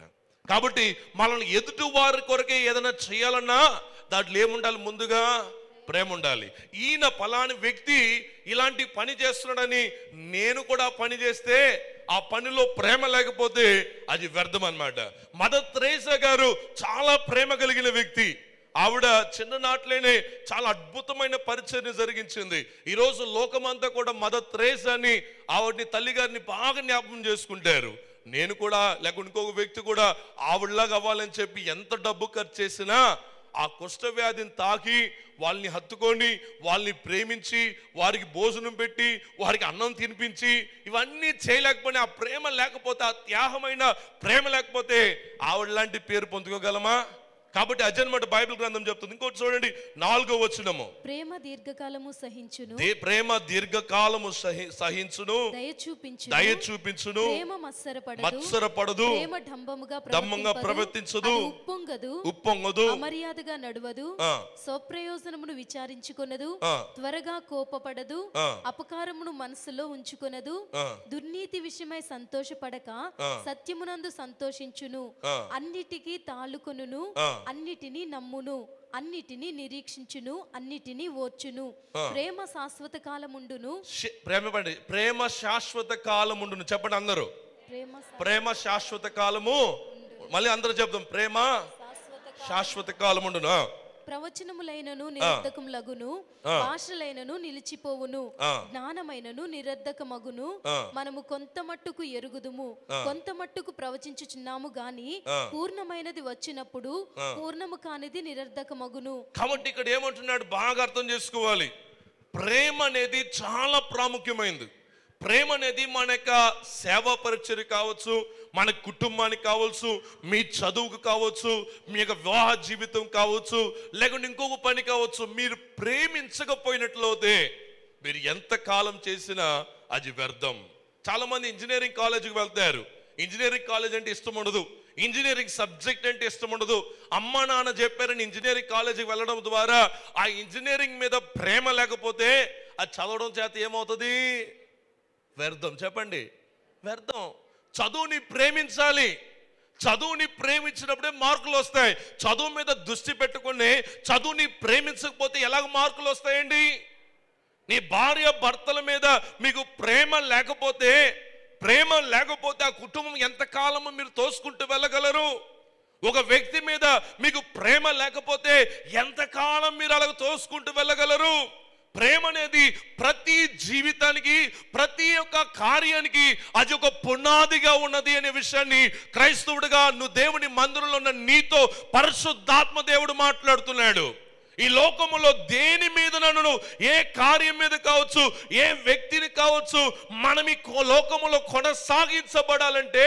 కాబట్టి మనల్ని ఎదుటి వారి కొరకే ఏదైనా చేయాలన్నా దాంట్లో ఏముండాలి ముందుగా ప్రేమ ఉండాలి ఈయన ఫలాని వ్యక్తి ఇలాంటి పని చేస్తున్నాడని నేను కూడా పని చేస్తే ఆ పనిలో ప్రేమ లేకపోతే అది వ్యర్థం అన్నమాట మదర్ త్రేసా గారు చాలా ప్రేమ కలిగిన వ్యక్తి ఆవిడ చిన్ననాట్లోనే చాలా అద్భుతమైన పరిచయం జరిగించింది ఈరోజు లోకమంతా కూడా మదర్ త్రేసాని ఆవిడని తల్లిగారిని బాగా జ్ఞాపకం చేసుకుంటారు నేను కూడా లేకుంటే ఇంకొక వ్యక్తి కూడా ఆవిడలాగా అవ్వాలని చెప్పి ఎంత డబ్బు ఖర్చు చేసినా ఆ కుష్ఠవ్యాధిని తాకి వాళ్ళని హత్తుకొని వాళ్ళని ప్రేమించి వారికి భోజనం పెట్టి వారికి అన్నం తినిపించి ఇవన్నీ చేయలేకపోయినా ఆ ప్రేమ లేకపోతే ఆ త్యాగమైన ప్రేమ లేకపోతే ఆవిడ లాంటి పేరు పొందుకోగలమా కాబట్టి అజన్మట బైబిల్ గ్రంథం చెప్తుంది ఇంకోటి చూడండి నాలుగో వచ్చినము ప్రేమ దీర్ఘకాలము సహించును దే ప్రేమ దీర్ఘకాలము సహి సహించును దయ చూపించును దయ చూపించును ప్రేమ మత్సరపడదు మత్సరపడదు ప్రేమ డంబముగా డంబముగా ప్రవర్తింపదు. ప్రవర్తించదు. అది ఉప్పొంగదు ఉప్పొంగదు అమర్యాదగా నడువదు ఆ, స్వప్రయోజనమును విచారించుకొనదు ఆ, త్వరగా కోపపడదు ఆ. అపకారమును మనసులో ఉంచుకొనదు ఆ, దుర్నీతి విషయమై సంతోషపడక ఆ. సత్యమునందు సంతోషించును ఆ. అన్నిటికీ తాళుకొనును ఆ. అన్నిటినీ నమ్మును అన్నిటినీ నిరీక్షించును అన్నిటినీ ఓర్చును ఆ. ప్రేమ శాశ్వత కాలముండును శ- ప్రేమ పండి ప్రేమ శాశ్వత కాలం ఉండును చెప్పండి అందరూ ప్రేమ శా- ప్రేమ శాశ్వత కాలము మళ్ళీ అందరూ చెప్తాం ప్రేమ శాశ్వత శాశ్వత కాలం ఉండును ఆ, ప్రవచనములైనను నిరర్ధకములగును ఆ. భాషలైనను నిలిచిపోవును ఆ. జ్ఞానమైనను నిరర్ధకమగును ఆ. మనము కొంత మట్టుకు ఎరుగుదుము కొంత మట్టుకు ప్రవచించుచున్నాము గాని ఆ. పూర్ణమైనది వచ్చినప్పుడు పూర్ణము కానిది నిరర్ధకమగును కాబట్టి ఇక్కడ ఏమంటున్నాడు బాగా అర్థం చేసుకోవాలి ప్రేమ అనేది చాలా ప్రాముఖ్యమైనది ప్రేమ అనేది మన యొక్క సేవా పరిచర్య కావచ్చు మన కుటుంబానికి కావచ్చు మీ చదువుకు కావచ్చు మీ యొక్క వివాహ జీవితం కావచ్చు లేకుంటే ఇంకొక పని కావచ్చు మీరు ప్రేమించకపోయినట్లయితే మీరు ఎంత కాలం చేసినా అది వ్యర్థం చాలా మంది ఇంజనీరింగ్ కాలేజీకి వెళ్తారు ఇంజనీరింగ్ కాలేజ్ అంటే ఇష్టం ఉండదు ఇంజనీరింగ్ సబ్జెక్ట్ అంటే ఇష్టం ఉండదు అమ్మ నాన్న చెప్పారని ఇంజనీరింగ్ కాలేజీకి వెళ్ళడం ద్వారా ఆ ఇంజనీరింగ్ మీద ప్రేమ లేకపోతే అది చదవడం చేత ఏమవుతుంది వ్యర్థం చెప్పండి వ్యర్థం చదువుని ప్రేమించాలి చదువుని ప్రేమించినప్పుడే మార్కులు వస్తాయి చదువు మీద దృష్టి పెట్టుకుని చదువుని ప్రేమించకపోతే ఎలాగ మార్కులు వస్తాయండి నీ భార్య భర్తల మీద మీకు ప్రేమ లేకపోతే ప్రేమ లేకపోతే ఆ కుటుంబం ఎంతకాలము మీరు తోసుకుంటూ వెళ్ళగలరు ఒక వ్యక్తి మీద మీకు ప్రేమ లేకపోతే ఎంతకాలం మీరు అలా తోసుకుంటూ వెళ్ళగలరు ప్రేమ అనేది ప్రతి జీవితానికి ప్రతి ఒక్క కార్యానికి అది ఒక పునాదిగా ఉన్నది అనే విషయాన్ని క్రైస్తవుడిగా నువ్వు దేవుని మందిరంలో ఉన్న నీతో పరిశుద్ధాత్మ దేవుడు మాట్లాడుతున్నాడు ఈ లోకములో దేని మీద నన్ను ఏ కార్యం మీద కావచ్చు ఏ వ్యక్తిని కావచ్చు మనం ఈ కో- లోకములో కొనసాగించబడాలంటే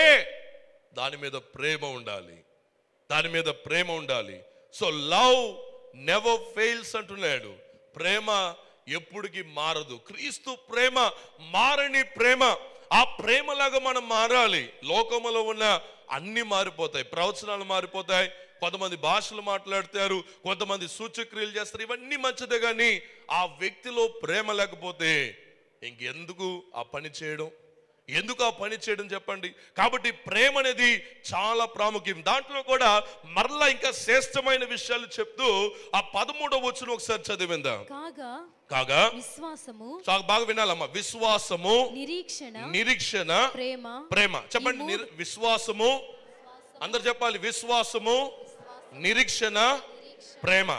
దాని మీద ప్రేమ ఉండాలి దాని మీద ప్రేమ ఉండాలి సో లవ్ నెవర్ ఫెయిల్స్ అంటున్నాడు ప్రేమ ఎప్పుడుకి మారదు క్రీస్తు ప్రేమ మారని ప్రేమ ఆ ప్రేమలాగా మనం మారాలి లోకములో ఉన్న అన్ని మారిపోతాయి ప్రవచనాలు మారిపోతాయి కొంతమంది భాషలు మాట్లాడతారు కొంతమంది సూచక్రియలు చేస్తారు ఇవన్నీ మంచిదే కానీ ఆ వ్యక్తిలో ప్రేమ లేకపోతే ఇంకెందుకు ఆ పని చేయడం ఎందుకు ఆ పని చేయడం చెప్పండి కాబట్టి ప్రేమ అనేది చాలా ప్రాముఖ్యం దాంట్లో కూడా మరలా ఇంకా శ్రేష్టమైన విషయాలు చెప్తూ ఆ పదమూడవ వచ్చిన ఒకసారి చదివిందాం కాగా కాగా విశ్వాసము చాలా బాగా వినాలమ్మా విశ్వాసము నిరీక్షణ నిరీక్షణ ప్రేమ ప్రేమ చెప్పండి నిర్- విశ్వాసము అందరు చెప్పాలి విశ్వాసము నిరీక్షణ ప్రేమ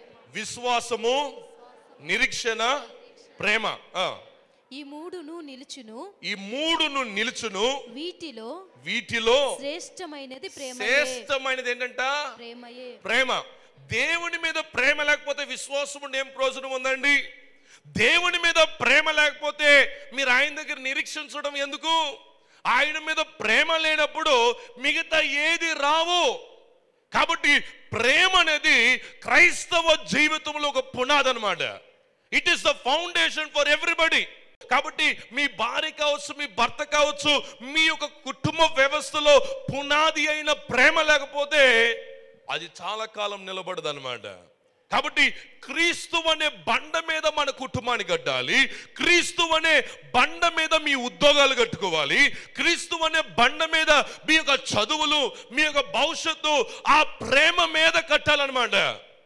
విశ్వాసము నిరీక్షణ ప్రేమ ఆ. ఈ మూడును నిలుచును ఈ మూడును నిలుచును వీటిలో వీటిలో శ్రేష్టమైనది ప్రేమ శ్రేష్టమైనది ఏంటంట ప్రేమయే ప్రేమ దేవుని మీద ప్రేమ లేకపోతే విశ్వాసం ఉండి ఏం ప్రయోజనం ఉందండి దేవుని మీద ప్రేమ లేకపోతే మీరు ఆయన దగ్గర నిరీక్షించడం ఎందుకు ఆయన మీద ప్రేమ లేనప్పుడు మిగతా ఏది రావు కాబట్టి ప్రేమ అనేది క్రైస్తవ జీవితంలో ఒక పునాది అనమాట it is the foundation for everybody కాబట్టి మీ భార్య కావచ్చు మీ భర్త కావచ్చు మీ యొక్క కుటుంబ వ్యవస్థలో పునాది అయిన ప్రేమ లేకపోతే అది చాలా కాలం నిలబడదు అనమాట కాబట్టి క్రీస్తు అనే బండ మీద మన కుటుంబాన్ని కట్టాలి క్రీస్తు అనే బండ మీద మీ ఉద్యోగాలు కట్టుకోవాలి క్రీస్తు అనే బండ మీద మీ యొక్క చదువులు మీ యొక్క భవిష్యత్తు ఆ ప్రేమ మీద కట్టాలన్నమాట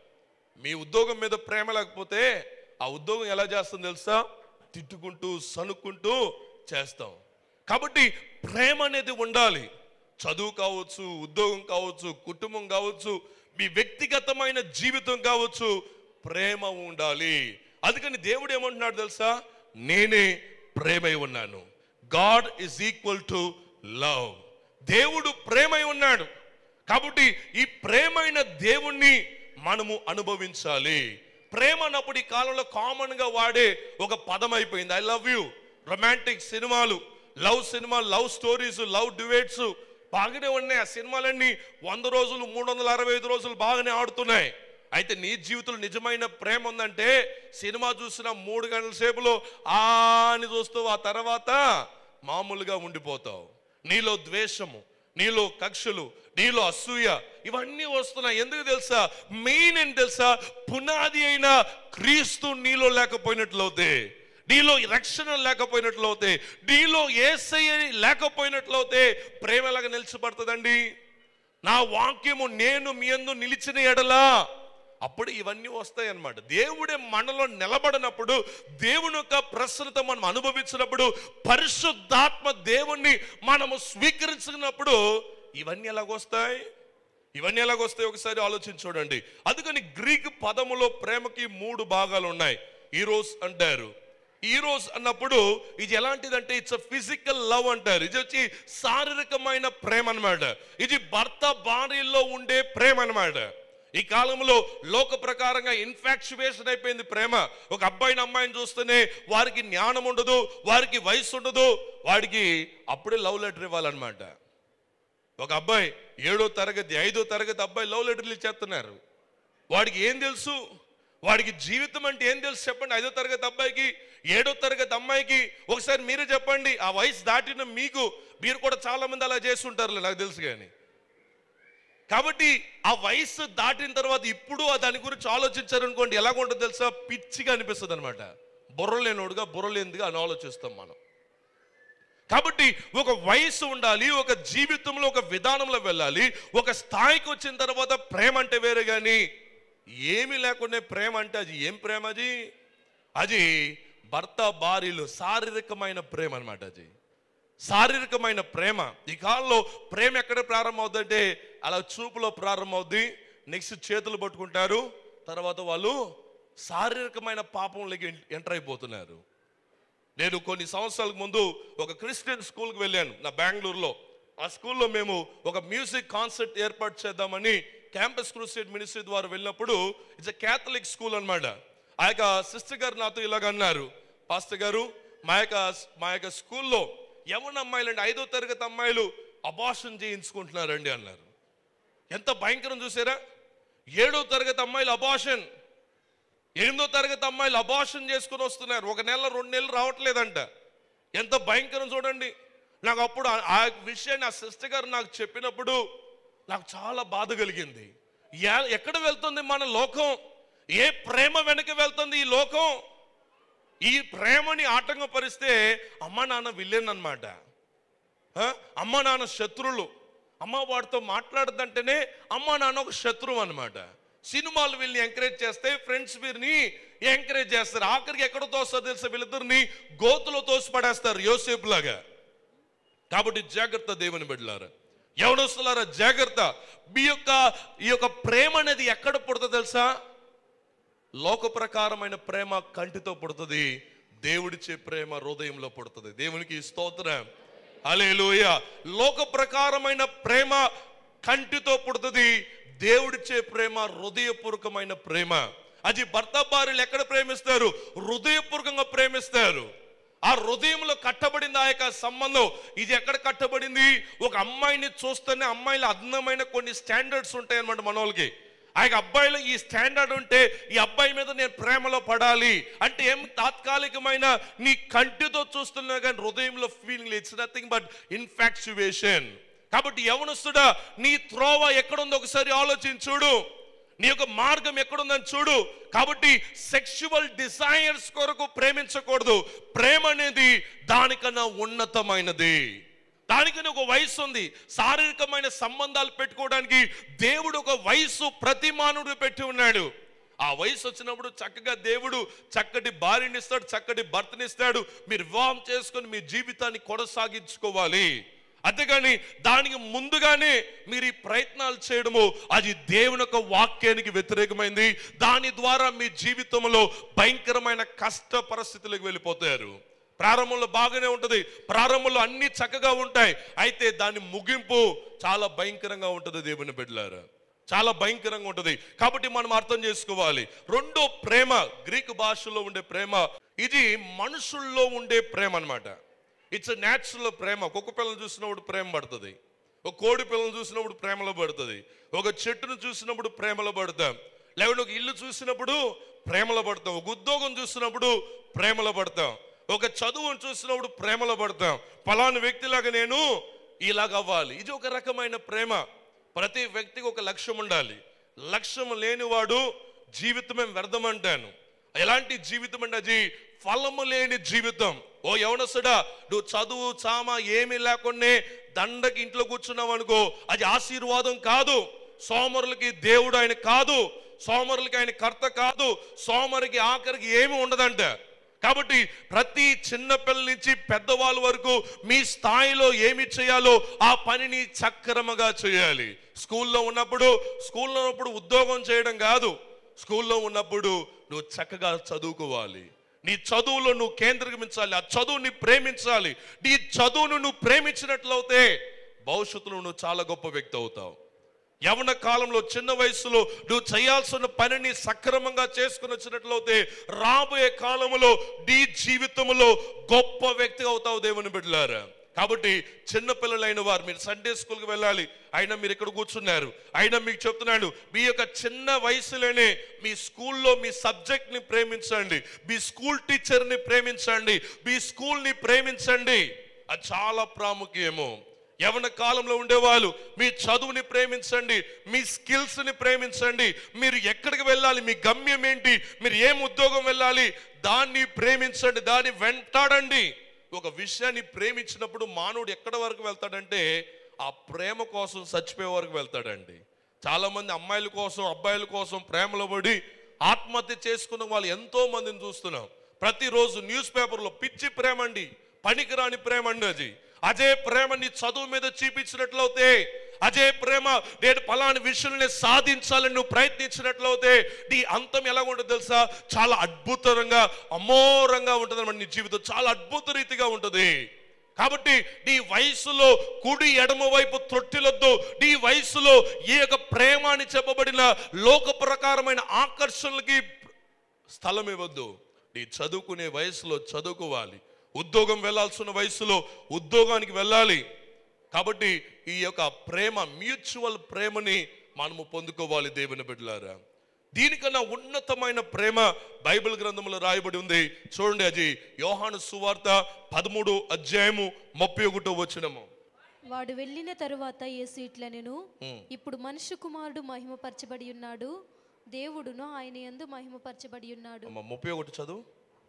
మీ ఉద్యోగం మీద ప్రేమ లేకపోతే ఆ ఉద్యోగం ఎలా చేస్తుందో తెలుసా తిట్టుకుంటూ సనుక్కుంటూ చేస్తాం కాబట్టి ప్రేమ అనేది ఉండాలి చదువు కావచ్చు ఉద్యోగం కావచ్చు కుటుంబం కావచ్చు మీ వ్యక్తిగతమైన జీవితం కావచ్చు ప్రేమ ఉండాలి అందుకని దేవుడు ఏమంటున్నాడు తెలుసా నేనే ప్రేమై ఉన్నాను God is equal to love దేవుడు ప్రేమై ఉన్నాడు కాబట్టి ఈ ప్రేమైన దేవుణ్ణి మనము అనుభవించాలి ప్రేమ అన్నప్పుడు ఈ కాలంలో కామన్ గా వాడే ఒక పదం అయిపోయింది ఐ లవ్ యూ రొమాంటిక్ సినిమాలు love cinema love stories love డివేట్స్ బాగానే ఉన్నాయి ఆ సినిమాలన్నీ వంద రోజులు మూడు వందల అరవై ఐదు రోజులు బాగానే ఆడుతున్నాయి అయితే నీ జీవితంలో నిజమైన ప్రేమ ఉందంటే సినిమా చూసిన మూడు గంటల సేపులో ఆ అని చూస్తూ ఆ తర్వాత మామూలుగా ఉండిపోతావు నీలో ద్వేషము నీలో కక్షలు నీలో అసూయ ఇవన్నీ వస్తున్నాయి ఎందుకు తెలుసా మెయిన్ ఏంటి తెలుసా పునాది అయిన క్రీస్తు నీలో లేకపోయినట్లయితే నీలో రక్షణ లేకపోయినట్లయితే నీలో ఏసయ్య లేకపోయినట్లయితే ప్రేమ ఎలాగ నిలిచిపడుతుందండి నా వాక్యము నేను మీ యందు నిలిచిన ఎడలా అప్పుడు ఇవన్నీ వస్తాయి అన్నమాట దేవుడే మనలో నిలబడినప్పుడు దేవుని యొక్క ప్రసన్నత మనం అనుభవించినప్పుడు పరిశుద్ధాత్మ దేవుణ్ణి మనము స్వీకరించినప్పుడు ఇవన్నీ ఎలాగొస్తాయి ఇవన్నీ ఎలాగొస్తాయి ఒకసారి ఆలోచించి చూడండి అందుకని గ్రీక్ పదములో ప్రేమకి మూడు భాగాలు ఉన్నాయి ఈరోస్ అంటారు ఈరోస్ అన్నప్పుడు ఇది ఎలాంటిదంటే ఇట్స్ ఫిజికల్ లవ్ అంటారు ఇది వచ్చి శారీరకమైన ప్రేమ అన్నమాట ఇది భర్త భార్యల్లో ఉండే ప్రేమ అన్నమాట ఈ కాలంలో లోక ప్రకారంగా ఇన్ఫాక్చువేషన్ అయిపోయింది ప్రేమ ఒక అబ్బాయిని అమ్మాయిని చూస్తేనే వారికి జ్ఞానం ఉండదు వారికి వయసు ఉండదు వాడికి అప్పుడే లవ్ లెటర్ ఇవ్వాలన్నమాట ఒక అబ్బాయి ఏడో తరగతి ఐదో తరగతి అబ్బాయి లవ్ లెటర్లు ఇచ్చేస్తున్నారు వాడికి ఏం తెలుసు వాడికి జీవితం అంటే ఏం తెలుసు చెప్పండి ఐదో తరగతి అబ్బాయికి ఏడో తరగతి అమ్మాయికి ఒకసారి మీరే చెప్పండి ఆ వయసు దాటిన మీకు మీరు కూడా చాలా మంది అలా చేస్తుంటారులే నాకు తెలుసు కానీ కాబట్టి ఆ వయసు దాటిన తర్వాత ఇప్పుడు ఆ దాని గురించి ఆలోచించారనుకోండి ఎలాగ ఉంటుంది తెలుసా పిచ్చిగా అనిపిస్తుంది అనమాట బుర్రలేనోడుగా బుర్రలేనిదిగా అని ఆలోచిస్తాం మనం కాబట్టి ఒక వయసు ఉండాలి ఒక జీవితంలో ఒక విధానంలో వెళ్ళాలి ఒక స్థాయికి వచ్చిన తర్వాత ప్రేమ అంటే వేరే కానీ ఏమీ లేకుండా ప్రేమ అంటే అది ఏం ప్రేమ అది అది భర్త భార్యలు శారీరకమైన ప్రేమ అన్నమాట అది శారీరకమైన ప్రేమ ఈ కాలంలో ప్రేమ ఎక్కడ ప్రారంభమవుతుందంటే అలా చూపులో ప్రారంభమవుద్ది నెక్స్ట్ చేతులు పట్టుకుంటారు తర్వాత వాళ్ళు శారీరకమైన పాపంలోకి ఎంటర్ అయిపోతున్నారు నేను కొన్ని సంవత్సరాల ముందు ఒక క్రిస్టియన్ స్కూల్కి వెళ్ళాను నా బెంగళూరులో ఆ స్కూల్లో మేము ఒక మ్యూజిక్ కాన్సర్ట్ ఏర్పాటు చేద్దామని క్యాంపస్ క్రూసేడ్ మినిస్ట్రీ ద్వారా వెళ్ళినప్పుడు ఇట్స్ క్యాథలిక్ స్కూల్ అన్నమాట ఆ యొక్క సిస్టర్ గారు నాతో ఇలాగ అన్నారు పాస్టర్ గారు మా యొక్క మా యొక్క స్కూల్లో ఎవరి అమ్మాయిలు అండి ఐదో తరగతి అమ్మాయిలు అబార్షన్ చేయించుకుంటున్నారండి అన్నారు ఎంత భయంకరం చూసారా ఏడో తరగతి అమ్మాయిలు అబార్షన్ ఎనిమిదో తరగతి అమ్మాయిలు అబార్షన్ చేసుకుని వస్తున్నారు ఒక నెల రెండు నెలలు రావట్లేదంట ఎంత భయంకరం చూడండి నాకు అప్పుడు ఆ- ఆ విషయాన్ని ఆ సిస్టర్ గారు నాకు చెప్పినప్పుడు నాకు చాలా బాధ కలిగింది ఏ- ఎక్కడ వెళ్తుంది మన లోకం ఏ ప్రేమ వెనక వెళ్తుంది ఈ లోకం ఈ ప్రేమని ఆటంకపరిస్తే అమ్మ నాన్న విలేన్ అనమాట అమ్మ నాన్న శత్రువులు అమ్మ వాడితో మాట్లాడదంటేనే అమ్మ నాన్న ఒక శత్రువు అనమాట సినిమాలు వీళ్ళని ఎంకరేజ్ చేస్తే ఫ్రెండ్స్ వీరిని ఎంకరేజ్ చేస్తారు ఆఖరికి ఎక్కడ తోస్తా తెలుసా వీళ్ళిద్దరిని గోతులో తోసి పడేస్తారు యోసేపు లాగా కాబట్టి జాగ్రత్త దేవుని బిడ్డలారా ఎవడొస్తున్నారా జాగ్రత్త మీ యొక్క ఈ యొక్క ప్రేమ అనేది ఎక్కడ పుడుతుందో తెలుసా లోక ప్రకారమైన ప్రేమ కంటితో పుడుతుంది దేవుడిచ్చే ప్రేమ హృదయంలో పుడుతుంది దేవునికి స్తోత్రం అలేలుయ లోక ప్రకారమైన ప్రేమ కంటితో పుడుతుంది దేవుడిచ్చే ప్రేమ హృదయపూర్వకమైన ప్రేమ అది భర్త భార్యలు ఎక్కడ ప్రేమిస్తారు హృదయపూర్వకంగా ప్రేమిస్తారు ఆ హృదయంలో కట్టబడింది ఆ యొక్క సంబంధం ఇది ఎక్కడ కట్టబడింది ఒక అమ్మాయిని చూస్తేనే అమ్మాయిల అందమైన కొన్ని స్టాండర్డ్స్ ఉంటాయి అనమాట మన వాళ్ళకి ఆ యొక్క అబ్బాయిలో ఈ స్టాండర్డ్ ఉంటే ఈ అబ్బాయి మీద నేను ప్రేమలో పడాలి అంటే ఏం తాత్కాలికమైన నీ కంటితో చూస్తున్నా కానీ హృదయంలో feeling it's nothing but infatuation కాబట్టి యవనస్తుడా నీ త్రోవ ఎక్కడుందో ఒకసారి ఆలోచించుడు నీ యొక్క మార్గం ఎక్కడుందని చూడు కాబట్టి సెక్షువల్ డిజైర్స్ కొరకు ప్రేమించకూడదు ప్రేమ అనేది దానికన్నా ఉన్నతమైనది దానికని ఒక వయసు ఉంది శారీరకమైన సంబంధాలు పెట్టుకోవడానికి దేవుడు ఒక వయసు ప్రతి మానవుడు పెట్టి ఉన్నాడు ఆ వయసు వచ్చినప్పుడు చక్కగా దేవుడు చక్కటి భార్యని ఇస్తాడు చక్కటి భర్తని ఇస్తాడు మీరు వివాహం చేసుకొని మీ జీవితాన్ని కొనసాగించుకోవాలి అంతేగాని దానికి ముందుగానే మీరు ఈ ప్రయత్నాలు చేయడము అది దేవుని యొక్క వాక్యానికి వ్యతిరేకమైంది దాని ద్వారా మీ జీవితంలో భయంకరమైన కష్ట పరిస్థితులకు వెళ్ళిపోతారు ప్రారంభంలో బాగానే ఉంటుంది ప్రారంభంలో అన్ని చక్కగా ఉంటాయి అయితే దాని ముగింపు చాలా భయంకరంగా ఉంటుంది దేవుని బిడ్డలారా చాలా భయంకరంగా ఉంటుంది కాబట్టి మనం అర్థం చేసుకోవాలి రెండో ప్రేమ గ్రీక్ భాషలో ఉండే ప్రేమ ఇది మనుషుల్లో ఉండే ప్రేమ అన్నమాట ఇట్స్ న్యాచురల్ ప్రేమ కుక్క పిల్లలు చూసినప్పుడు ప్రేమ పడుతుంది ఒక కోడి పిల్లలు చూసినప్పుడు ప్రేమలో పడుతుంది ఒక చెట్టును చూసినప్పుడు ప్రేమలో పడతాం లేకుంటే ఒక ఇల్లు చూసినప్పుడు ప్రేమలో పడతాం ఒక ఉద్యోగం చూసినప్పుడు ప్రేమలో పడతాం ఒక చదువును చూసినప్పుడు ప్రేమలో పడతాం పలానా వ్యక్తిలాగా నేను ఇలాగ అవ్వాలి ఇది ఒక రకమైన ప్రేమ ప్రతి వ్యక్తికి ఒక లక్ష్యం ఉండాలి లక్ష్యం లేనివాడు జీవితమే వ్యర్థమంటాను ఎలాంటి జీవితం అంటే అది ఫలము లేని జీవితం ఓ యవనసుడా నువ్వు చదువు చామ ఏమీ లేకుండా దండకి ఇంట్లో కూర్చున్నావు అనుకో అది ఆశీర్వాదం కాదు సోమరులకి దేవుడు ఆయన కాదు సోమరులకి ఆయన కర్త కాదు సోమరికి ఆఖరికి ఏమి ఉండదంట కాబట్టి ప్రతి చిన్న పిల్లల నుంచి పెద్దవాళ్ళ వరకు మీ స్థాయిలో ఏమి చేయాలో ఆ పనిని చక్రమగా చేయాలి స్కూల్లో ఉన్నప్పుడు స్కూల్లో ఉన్నప్పుడు ఉద్యోగం చేయడం కాదు స్కూల్లో ఉన్నప్పుడు నువ్వు చక్కగా చదువుకోవాలి నీ చదువులో నువ్వు కేంద్రీకరించాలి ఆ చదువుని ప్రేమించాలి నీ చదువును నువ్వు ప్రేమించినట్లయితే భవిష్యత్తులో నువ్వు చాలా గొప్ప వ్యక్తి అవుతావు యవన కాలంలో చిన్న వయసులో నువ్వు చేయాల్సిన పనిని సక్రమంగా చేసుకుని వచ్చినట్లయితే రాబోయే కాలంలో నీ జీవితంలో గొప్ప వ్యక్తి అవుతావు దేవుని బిడ్డలారా కాబట్టి చిన్న పిల్లలైన వారు మీరు సండే స్కూల్కి వెళ్ళాలి అయినా మీరు ఇక్కడ కూర్చున్నారు అయినా మీకు చెప్తున్నాను మీ యొక్క చిన్న వయసులోనే మీ స్కూల్లో మీ సబ్జెక్ట్ని ప్రేమించండి మీ స్కూల్ టీచర్ని ప్రేమించండి మీ స్కూల్ని ప్రేమించండి అది చాలా ప్రాముఖ్యము యవన కాలంలో ఉండేవాళ్ళు మీ చదువుని ప్రేమించండి మీ స్కిల్స్ని ప్రేమించండి మీరు ఎక్కడికి వెళ్ళాలి మీ గమ్యం ఏంటి మీరు ఏం ఉద్యోగం వెళ్ళాలి దాన్ని ప్రేమించండి దాన్ని వెంటాడండి ఒక విషయాన్ని ప్రేమించినప్పుడు మానవుడు ఎక్కడ వరకు వెళ్తాడంటే ఆ ప్రేమ కోసం చచ్చిపోయే వరకు వెళ్తాడండి చాలా మంది అమ్మాయిల కోసం అబ్బాయిల కోసం ప్రేమలో పడి ఆత్మహత్య చేసుకున్న వాళ్ళు ఎంతో మందిని చూస్తున్నాం ప్రతిరోజు న్యూస్ పేపర్లో పిచ్చి ప్రేమ అండి పనికిరాని ప్రేమ అండి అది అదే ప్రేమ నీ చదువు మీద చూపించినట్లయితే అదే ప్రేమ నేను పలాని విషయాన్ని సాధించాలని నువ్వు ప్రయత్నించినట్లయితే నీ అంతం ఎలా ఉంటుంది తెలుసా చాలా అద్భుతంగా అమోరంగా ఉంటుంది నీ జీవితం చాలా అద్భుత రీతిగా ఉంటుంది కాబట్టి నీ వయసులో కుడి ఎడమ వైపు త్రొట్టిలొద్దు నీ వయసులో ఈ యొక్క ప్రేమ అని చెప్పబడిన లోక ప్రకారమైన ఆకర్షణలకి స్థలం ఇవ్వద్దు నీ చదువుకునే వయసులో చదువుకోవాలి ఉద్యోగం వెళ్ళాల్సిన వయసులో ఉద్యోగానికి వెళ్ళాలి కాబట్టి ఈ యొక్క ప్రేమ మ్యూచువల్ ప్రేమని మనము పొందుకోవాలి దేవుని బిడ్డలారా దీనికన్నా ఉన్నతమైన ప్రేమ బైబిల్ గ్రంథంలో రాయబడి ఉంది చూడండి అది యోహాను సువార్త పదమూడు అధ్యాయము ముప్పై ఒకటో వచ్చినము వాడు వెళ్ళిన తరువాత యేసు ఇట్లనెను ఇప్పుడు మనుష్య కుమారుడు మహిమపరచబడి ఉన్నాడు దేవుడును ఆయన యందు మహిమపరచబడి ఉన్నాడు అమ్మ ముప్పై ఒకటి చదువు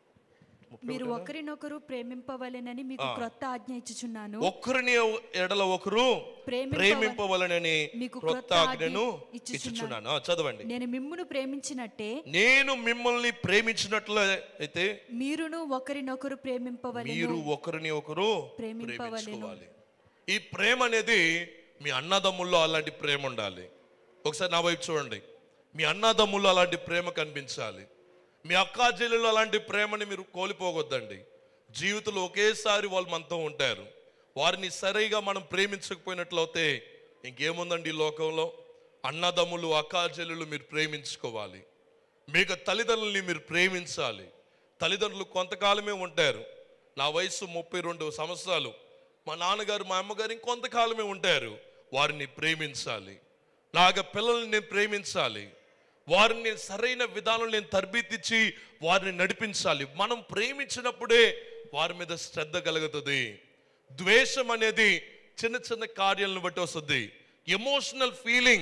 మీరు ఒకరినొకరు ప్రేమింపవలెనని మీకు క్రొత్త ఆజ్ఞ ఇచ్చుచున్నాను ఒకరిని ఎడల ఒకరు ప్రేమింపవ- ప్రేమింపవలనని మీకు క్రొత్త క్రొత్త ఆజ్ఞను ఆజ్ఞ ఇచ్చుచున్నాను. ఇచ్చుచున్నాను ఆ, చదవండి నేను మిమ్మును ప్రేమించినట్టే నేను మిమ్మల్ని ప్రేమించినట్లు అయితే మీరును ఒకరినొకరు ప్రేమింపవలెను మీరు ఒకరిని ఒకరు ప్రేమింపవలెను. ప్రేమించుకోవాలి ఈ ప్రేమ అనేది మీ అన్నదమ్ముల్లో అలాంటి ప్రేమ ఉండాలి ఒకసారి నా వైపు చూడండి మీ అన్నదమ్ముల్లో అలాంటి ప్రేమ కనిపించాలి మీ అక్కా చెల్లెలు అలాంటి ప్రేమని మీరు కోల్పోవద్దండి జీవితంలో ఒకేసారి వాళ్ళు మనతో ఉంటారు వారిని సరిగా మనం ప్రేమించకపోయినట్లయితే ఇంకేముందండి ఈ లోకంలో అన్నదమ్ములు అక్కా చెల్లెలు మీరు ప్రేమించుకోవాలి మీకు తల్లిదండ్రుల్ని మీరు ప్రేమించాలి తల్లిదండ్రులు కొంతకాలమే ఉంటారు నా వయసు ముప్పై రెండు సంవత్సరాలు మా నాన్నగారు మా అమ్మగారు ఇంకొంతకాలమే ఉంటారు వారిని ప్రేమించాలి నాగ పిల్లల్ని నేను ప్రేమించాలి వారిని నేను సరైన విధానం నేను తర్బీతిచ్చి వారిని నడిపించాలి మనం ప్రేమించినప్పుడే వారి మీద శ్రద్ధ కలుగుతుంది ద్వేషం అనేది చిన్న చిన్న కార్యాలను బట్టి వస్తుంది ఎమోషనల్ ఫీలింగ్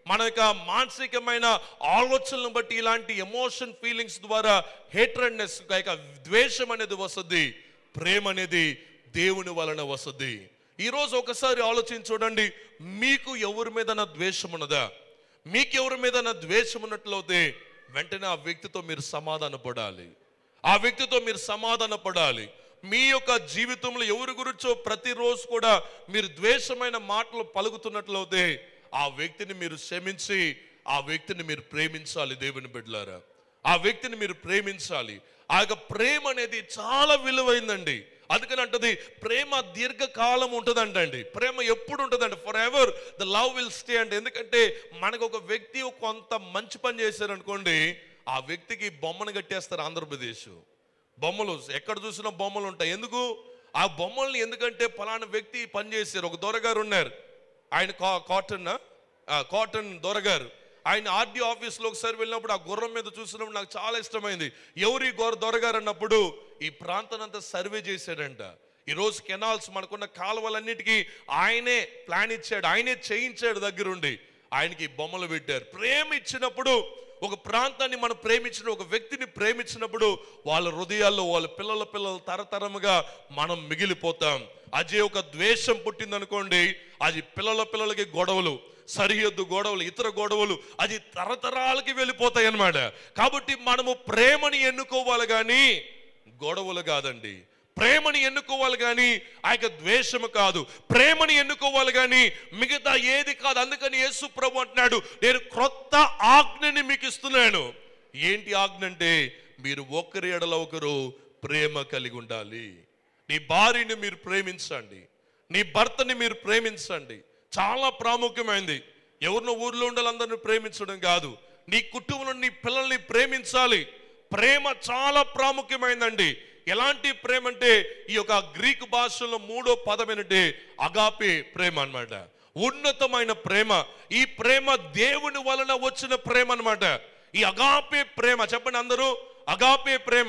మన యొక్క మానసికమైన ఆలోచనలను బట్టి ఇలాంటి ఎమోషన్ ఫీలింగ్స్ ద్వారా హేట్రెడ్నెస్ యొక్క ద్వేషం అనేది వస్తుంది ప్రేమ అనేది దేవుని వలన వస్తుంది ఈరోజు ఒకసారి ఆలోచించి చూడండి మీకు ఎవరి మీద ద్వేషం ఉన్నదా మీకు ఎవరి మీద ద్వేషం ఉన్నట్లయితే వెంటనే ఆ వ్యక్తితో మీరు సమాధాన పడాలి ఆ వ్యక్తితో మీరు సమాధాన పడాలి మీ యొక్క జీవితంలో ఎవరి గురించో ప్రతిరోజు కూడా మీరు ద్వేషమైన మాటలు పలుకుతున్నట్లయితే ఆ వ్యక్తిని మీరు క్షమించి ఆ వ్యక్తిని మీరు ప్రేమించాలి దేవుని బిడ్డలారా ఆ వ్యక్తిని మీరు ప్రేమించాలి ఆ యొక్క ప్రేమ అనేది చాలా విలువైందండి అందుకని అంటది ప్రేమ దీర్ఘకాలం ఉంటుందంటండి ప్రేమ ఎప్పుడు ఉంటుందండి for ever the love will stay అంటే ఎందుకంటే మనకు ఒక వ్యక్తి కొంత మంచి పని చేశారనుకోండి ఆ వ్యక్తికి బొమ్మను కట్టేస్తారు ఆంధ్రప్రదేశ్ బొమ్మలు ఎక్కడ చూసినా బొమ్మలు ఉంటాయి ఎందుకు ఆ బొమ్మల్ని ఎందుకంటే ఫలానా వ్యక్తి పని చేశారు ఒక దొరగారు ఉన్నారు ఆయన కా- కాటన్ ఆ, కాటన్ దొరగారు ఆయన ఆర్డీ ఆఫీస్లో ఒకసారి వెళ్ళినప్పుడు ఆ గుర్రం మీద చూసినప్పుడు నాకు చాలా ఇష్టమైంది ఎవరి గొర్ర దొరగారు అన్నప్పుడు ఈ ప్రాంతం అంతా సర్వే చేశాడంట ఈ రోజు కెనాల్స్ మనకున్న కాలువలన్నిటికీ ఆయనే ప్లాన్ ఇచ్చాడు ఆయనే చేయించాడు దగ్గరుండి ఆయనకి బొమ్మలు పెట్టారు ప్రేమ ఇచ్చినప్పుడు ఒక ప్రాంతాన్ని మనం ప్రేమించిన ఒక వ్యక్తిని ప్రేమించినప్పుడు వాళ్ళ హృదయాల్లో వాళ్ళ పిల్లల పిల్లలు తరతరముగా మనం మిగిలిపోతాం అదే ఒక ద్వేషం పుట్టిందనుకోండి అది పిల్లల పిల్లలకి గొడవలు సరిహద్దు గొడవలు ఇతర గొడవలు అది తరతరాలకి వెళ్ళిపోతాయి అన్నమాట కాబట్టి మనము ప్రేమని ఎన్నుకోవాలి కానీ గొడవలు కాదండి ప్రేమని ఎన్నుకోవాలి కానీ ఆ యొక్క ద్వేషము కాదు ప్రేమని ఎన్నుకోవాలి కానీ మిగతా ఏది కాదు అందుకని యేసు ప్రభు అంటున్నాడు నేను క్రొత్త ఆజ్ఞని మీకు ఇస్తున్నాను ఏంటి ఆజ్ఞ అంటే మీరు ఒకరి ఎడల ఒకరు ప్రేమ కలిగి ఉండాలి నీ భార్యని మీరు ప్రేమించండి నీ భర్తని మీరు ప్రేమించండి చాలా ప్రాముఖ్యమైనది ఎవరినో ఊర్లో ఉండాలందరిని ప్రేమించడం కాదు నీ కుటుంబంలో నీ పిల్లల్ని ప్రేమించాలి ప్రేమ చాలా ప్రాముఖ్యమైందండి ఎలాంటి ప్రేమ అంటే ఈ యొక్క గ్రీక్ భాషలో మూడో పదం ఏంటంటే అగాపే ప్రేమ అన్నమాట ఉన్నతమైన ప్రేమ ఈ ప్రేమ దేవుని వలన వచ్చిన ప్రేమ అన్నమాట ఈ అగాపే ప్రేమ చెప్పండి అందరూ అగాపే ప్రేమ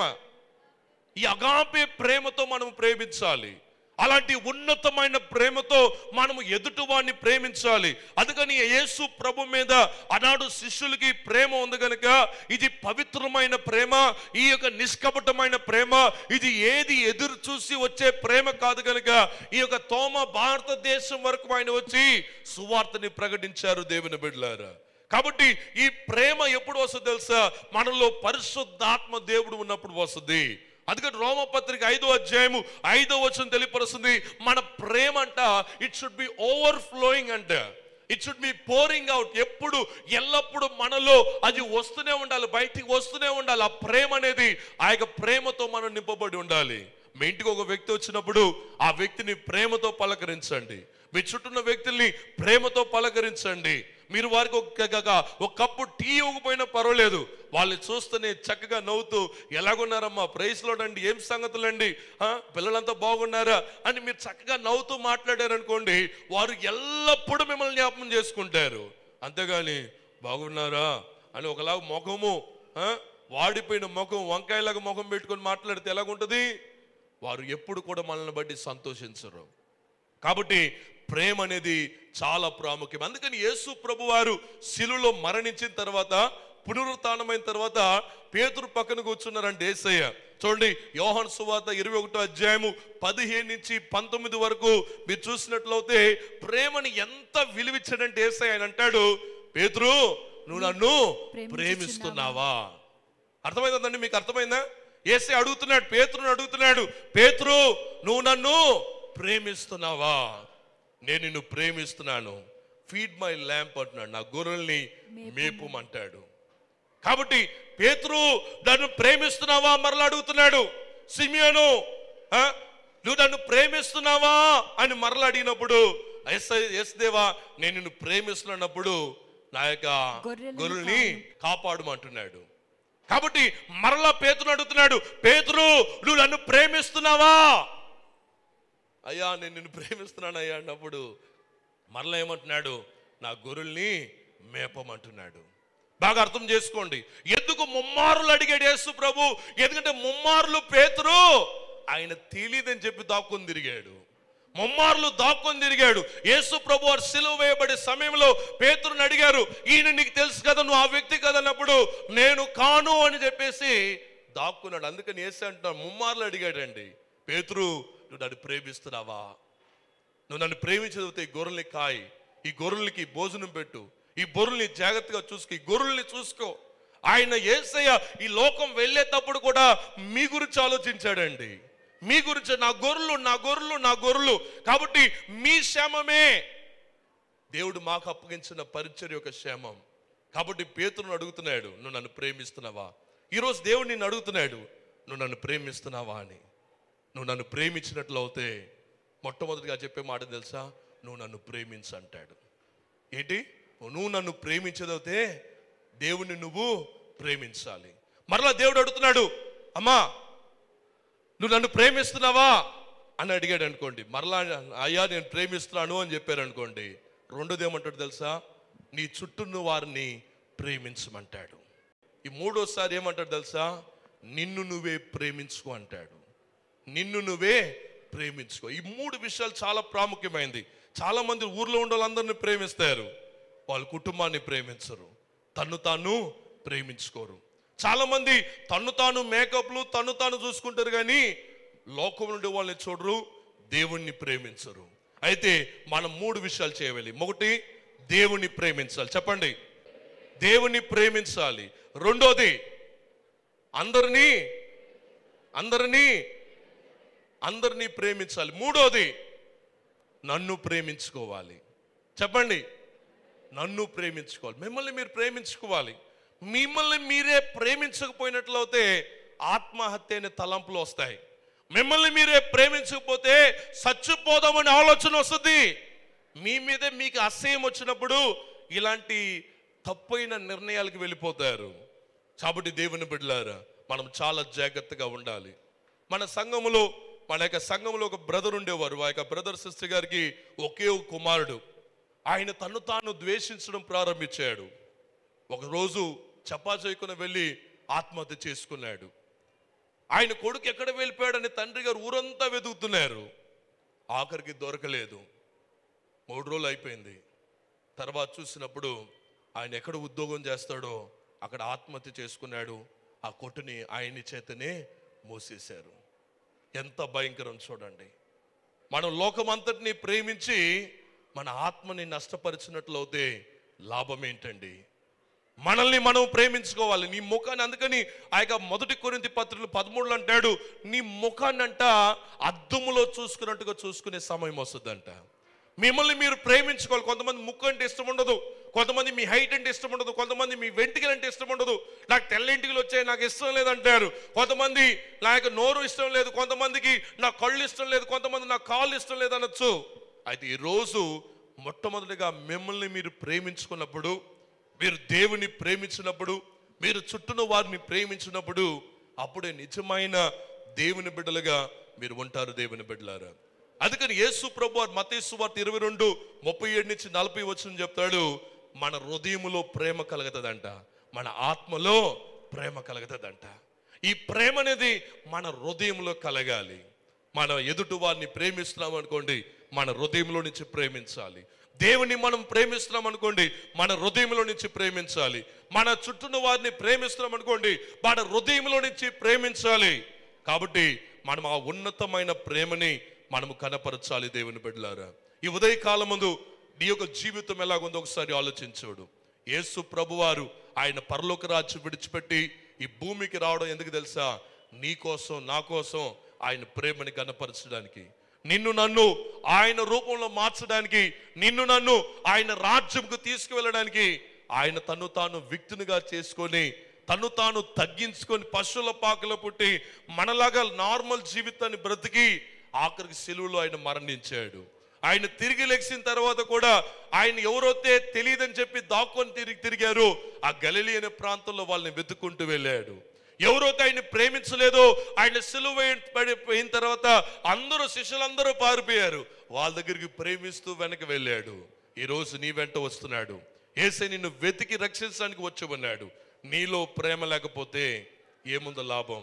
ఈ అగాపే ప్రేమతో మనం ప్రేమించాలి అలాంటి ఉన్నతమైన ప్రేమతో మనము ఎదుటివాడిని ప్రేమించాలి అందుకని యేసు ప్రభు మీద ఆనాడు శిష్యులకి ప్రేమ ఉంది కనుక ఇది పవిత్రమైన ప్రేమ ఈ యొక్క నిష్కపటమైన ప్రేమ ఇది ఏది ఎదురు చూసి వచ్చే ప్రేమ కాదు కనుక ఈ యొక్క తోమ భారతదేశం వరకు ఆయన వచ్చి సువార్తని ప్రకటించారు దేవుని బిడ్డలారా కాబట్టి ఈ ప్రేమ ఎప్పుడు వస్తుంది తెలుసా మనలో పరిశుద్ధాత్మ దేవుడు ఉన్నప్పుడు వస్తుంది అందుకని రోమపత్రిక ఐదో అధ్యాయము ఐదో వచనం తెలియపరుస్తుంది మన ప్రేమ అంట it should be overflowing అంట it should be pouring out ఎప్పుడు ఎల్లప్పుడు మనలో అది వస్తూనే ఉండాలి బయటికి వస్తూనే ఉండాలి ఆ ప్రేమ అనేది ఆ యొక్క ప్రేమతో మనం నింపబడి ఉండాలి మీ ఇంటికి ఒక వ్యక్తి వచ్చినప్పుడు ఆ వ్యక్తిని ప్రేమతో పలకరించండి మీ చుట్టూన్న వ్యక్తుల్ని ప్రేమతో పలకరించండి మీరు వారికి ఒక ఒక- ఒక కప్పు టీ ఇవ్వకపోయినా పర్వాలేదు వాళ్ళని చూస్తేనే చక్కగా నవ్వుతూ ఎలాగున్నారమ్మా ప్రైస్లో అండి ఏం సంగతులండి ఆ, పిల్లలంతా బాగున్నారా అని మీరు చక్కగా నవ్వుతూ మాట్లాడారనుకోండి వారు ఎల్లప్పుడూ మిమ్మల్ని జ్ఞాపకం చేసుకుంటారు అంతేగాని బాగున్నారా అని ఒకలాగా ముఖము ఆ, వాడిపోయిన ముఖం వంకాయలాగా ముఖం పెట్టుకొని మాట్లాడితే ఎలాగుంటుంది వారు ఎప్పుడు కూడా మనల్ని బట్టి సంతోషించరు కాబట్టి ప్రేమ అనేది చాలా ప్రాముఖ్యం అందుకని యేసు ప్రభు వారు శిలులో మరణించిన తర్వాత పునరుత్నమైన తర్వాత పేతురు పక్కన కూర్చున్నారంటే ఏసయ్య చూడండి యోహాన్ సువార్త ఇరవై ఒకటో అధ్యాయము పదిహేను నుంచి పంతొమ్మిది వరకు మీరు చూసినట్లయితే ప్రేమని ఎంత విలువిచ్చాడంటే ఏసయ్య ఆయన అంటాడు పేతురు నువ్వు నన్ను ప్రేమిస్తున్నావా అర్థమైందండి మీకు అర్థమైందా ఏసే అడుగుతున్నాడు పేతురుని అడుగుతున్నాడు పేతురు నువ్వు నన్ను ప్రేమిస్తున్నావా నేను నిన్ను ప్రేమిస్తున్నాను ఫీడ్ మై ల్యాంప్ అంటున్నాడు నా గొర్రెల్ని మేపుమంటాడు కాబట్టి పేతురు నన్ను ప్రేమిస్తున్నావా మరలా అడుగుతున్నాడు సిమియోను ఆ, నువ్వు నన్ను ప్రేమిస్తున్నావా అని మరలా అడిగినప్పుడు ఎస్ ఎస్ దేవా నేను నిన్ను ప్రేమిస్తున్నప్పుడు నా యొక్క గొర్రెలను గొర్రెల్ని కాపాడమంటున్నాడు కాబట్టి మరలా పేతురు అడుగుతున్నాడు పేతురు నువ్వు నన్ను ప్రేమిస్తున్నావా అయ్యా నేను నిన్ను ప్రేమిస్తున్నాను అయ్యా అన్నప్పుడు మరలా ఏమంటున్నాడు నా గొర్రెల్ని మేపమంటున్నాడు బాగా అర్థం చేసుకోండి ఎందుకు ముమ్మారులు అడిగాడు యేసు ప్రభు ఎందుకంటే ముమ్మారులు పేతురు ఆయన తెలియదని చెప్పి దాక్కుని తిరిగాడు ముమ్మార్లు దాక్కొని తిరిగాడు యేసు ప్రభు వారు సిలువ వేయబడే సమయంలో పేతురుని అడిగారు ఈయన నీకు తెలుసు కదా నువ్వు ఆ వ్యక్తి కదా అన్నప్పుడు నేను కాను అని చెప్పేసి దాక్కున్నాడు అందుకని యేసు అంటున్నాడు ముమ్మార్లు అడిగాడండి పేతురు నువ్వు నన్ను ప్రేమిస్తున్నావా నువ్వు నన్ను ప్రేమించకపోతే ఈ గొర్రెల్ని కాయి ఈ గొర్రెలకి భోజనం పెట్టు ఈ గొర్రెల్ని జాగ్రత్తగా చూసుకో ఈ గొర్రెల్ని చూసుకో ఆయన ఏసయ్య ఈ లోకం వెళ్ళేటప్పుడు కూడా మీ గురించి ఆలోచించాడండి మీ గురించి నా గొర్రెలు నా గొర్రెలు నా గొర్రెలు కాబట్టి మీ క్షేమమే దేవుడు మాకు అప్పగించిన పరిచర్య యొక్క క్షేమం కాబట్టి పేతురును అడుగుతున్నాడు నువ్వు నన్ను ప్రేమిస్తున్నావా ఈరోజు దేవుడు నిన్ను అడుగుతున్నాడు నువ్వు నన్ను ప్రేమిస్తున్నావా అని నువ్వు నన్ను ప్రేమించినట్లు అవుతే మొట్టమొదటిగా చెప్పే మాట తెలుసా నువ్వు నన్ను ప్రేమించు అంటాడు ఏంటి నువ్వు నన్ను ప్రేమించదవుతే దేవుణ్ణి నువ్వు ప్రేమించాలి మరలా దేవుడు అడుగుతున్నాడు అమ్మా నువ్వు నన్ను ప్రేమిస్తున్నావా అని అడిగాడు అనుకోండి మరలా అయ్యా నేను ప్రేమిస్తున్నాను అని చెప్పారు అనుకోండి రెండోది ఏమంటాడు తెలుసా నీ చుట్టూన్న వారిని ప్రేమించమంటాడు ఈ మూడోసారి ఏమంటాడు తెలుసా నిన్ను నువ్వే ప్రేమించుకో అంటాడు నిన్ను నువ్వే ప్రేమించుకో ఈ మూడు విషయాలు చాలా ప్రాముఖ్యమైనది చాలా మంది ఊర్లో ఉండే వాళ్ళందరినీ ప్రేమిస్తారు వాళ్ళ కుటుంబాన్ని ప్రేమించరు తన్ను తాను ప్రేమించుకోరు చాలా మంది తన్ను తాను మేకప్లు తన్ను తాను చూసుకుంటారు కానీ లోకం నుండి వాళ్ళని చూడరు దేవుణ్ణి ప్రేమించరు అయితే మనం మూడు విషయాలు చేయవాలి ఒకటి దేవుణ్ణి ప్రేమించాలి చెప్పండి దేవుణ్ణి ప్రేమించాలి రెండోది అందరినీ అందరినీ అందరినీ ప్రేమించాలి మూడోది నన్ను ప్రేమించుకోవాలి చెప్పండి నన్ను ప్రేమించుకోవాలి మిమ్మల్ని మీరు ప్రేమించుకోవాలి మిమ్మల్ని మీరే ప్రేమించకపోయినట్లయితే ఆత్మహత్య అనే తలంపులు వస్తాయి మిమ్మల్ని మీరే ప్రేమించకపోతే చచ్చిపోదామనే ఆలోచన వస్తుంది మీ మీదే మీకు అసహ్యం వచ్చినప్పుడు ఇలాంటి తప్పైన నిర్ణయాలకు వెళ్ళిపోతారు కాబట్టి దేవుని బిడ్డలారా మనం చాలా జాగ్రత్తగా ఉండాలి మన సంఘములో మన యొక్క సంఘంలో ఒక బ్రదర్ ఉండేవారు ఆ యొక్క బ్రదర్ సిస్టర్ గారికి ఒకే ఒక కుమారుడు ఆయన తను తాను ద్వేషించడం ప్రారంభించాడు ఒకరోజు చపా చేయకుండా వెళ్ళి ఆత్మహత్య చేసుకున్నాడు ఆయన కొడుకు ఎక్కడ వెళ్ళిపోయాడని తండ్రి గారు ఊరంతా వెతుకుతున్నారు ఆఖరికి దొరకలేదు మూడు రోజులు అయిపోయింది తర్వాత చూసినప్పుడు ఆయన ఎక్కడ ఉద్యోగం చేస్తాడో అక్కడ ఆత్మహత్య చేసుకున్నాడు ఆ కొట్టుని ఆయన్ని చేతనే మూసేశారు ఎంత భయంకరం చూడండి మనం లోకమంతటిని ప్రేమించి మన ఆత్మని నష్టపరిచినట్లయితే లాభం ఏంటండి మనల్ని మనం ప్రేమించుకోవాలి నీ ముఖాన్ని అందుకని ఆ యొక్క మొదటి కొరింతి పత్రికలు పదమూడులో అంటాడు నీ ముఖాన్ని అంట అద్దములో చూసుకున్నట్టుగా చూసుకునే సమయం వస్తుందంట మిమ్మల్ని మీరు ప్రేమించుకోవాలి కొంతమంది ముక్కు అంటే ఇష్టం ఉండదు కొంతమంది మీ హైట్ అంటే ఇష్టం ఉండదు కొంతమంది మీ వెంటికలు అంటే ఇష్టం ఉండదు నాకు తెల్ల ఇంటికలు వచ్చాయి నాకు ఇష్టం లేదంటారు కొంతమంది నా యొక్క నోరు ఇష్టం లేదు కొంతమందికి నా కళ్ళు ఇష్టం లేదు కొంతమంది నా కాళ్ళు ఇష్టం లేదు అనొచ్చు అయితే ఈరోజు మొట్టమొదటిగా మిమ్మల్ని మీరు ప్రేమించుకున్నప్పుడు మీరు దేవుని ప్రేమించినప్పుడు మీరు చుట్టూన వారిని ప్రేమించినప్పుడు అప్పుడే నిజమైన దేవుని బిడ్డలుగా మీరు ఉంటారు దేవుని బిడ్డలారా అందుకని యేసు ప్రభు వారు మతేసు వార్త ఇరవై రెండు ముప్పై ఏడు నుంచి నలభై వచ్చిన చెప్తాడు మన హృదయములో ప్రేమ కలుగుతుందంట మన ఆత్మలో ప్రేమ కలుగుతుందంట ఈ ప్రేమ అనేది మన హృదయంలో కలగాలి మన ఎదుటి వారిని ప్రేమిస్తున్నాం అనుకోండి మన హృదయంలో నుంచి ప్రేమించాలి దేవుని మనం ప్రేమిస్తున్నాం అనుకోండి మన హృదయంలో నుంచి ప్రేమించాలి మన చుట్టూన వారిని ప్రేమిస్తున్నాం అనుకోండి మన హృదయంలో నుంచి ప్రేమించాలి కాబట్టి మనం ఆ ఉన్నతమైన ప్రేమని మనము కనపరచాలి దేవుని బిడ్డలారా ఈ ఉదయ కాలమందు నీ యొక్క జీవితం ఎలాగుందో ఒకసారి ఆలోచించాడు యేసు ప్రభువారు ఆయన పరలోక రాజ్యం విడిచిపెట్టి ఈ భూమికి రావడం ఎందుకు తెలుసా నీ కోసం నా కోసం ఆయన ప్రేమని కనపరచడానికి నిన్ను నన్ను ఆయన రూపంలో మార్చడానికి నిన్ను నన్ను ఆయన రాజ్యంకు తీసుకువెళ్ళడానికి ఆయన తను తాను వ్యక్తినిగా చేసుకొని తను తాను తగ్గించుకొని పశువుల పాకలో పుట్టి మనలాగా నార్మల్ జీవితాన్ని బ్రతికి ఆఖరికి సెలువులో ఆయన మరణించాడు ఆయన తిరిగి లెగిసిన తర్వాత కూడా ఆయన ఎవరైతే తెలియదని చెప్పి దాక్కొని తిరిగి తిరిగారు ఆ గలిలి అనే ప్రాంతంలో వాళ్ళని వెతుక్కుంటూ వెళ్ళాడు ఎవరైతే ఆయన ప్రేమించలేదో ఆయన సిలువ పడిపోయిన తర్వాత అందరూ శిష్యులందరూ పారిపోయారు వాళ్ళ దగ్గరికి ప్రేమిస్తూ వెనక్కి వెళ్ళాడు ఈ రోజు నీ వెంట వస్తున్నాడు ఏసై నిన్ను వెతికి రక్షించడానికి వచ్చి ఉన్నాడు నీలో ప్రేమ లేకపోతే ఏముందో లాభం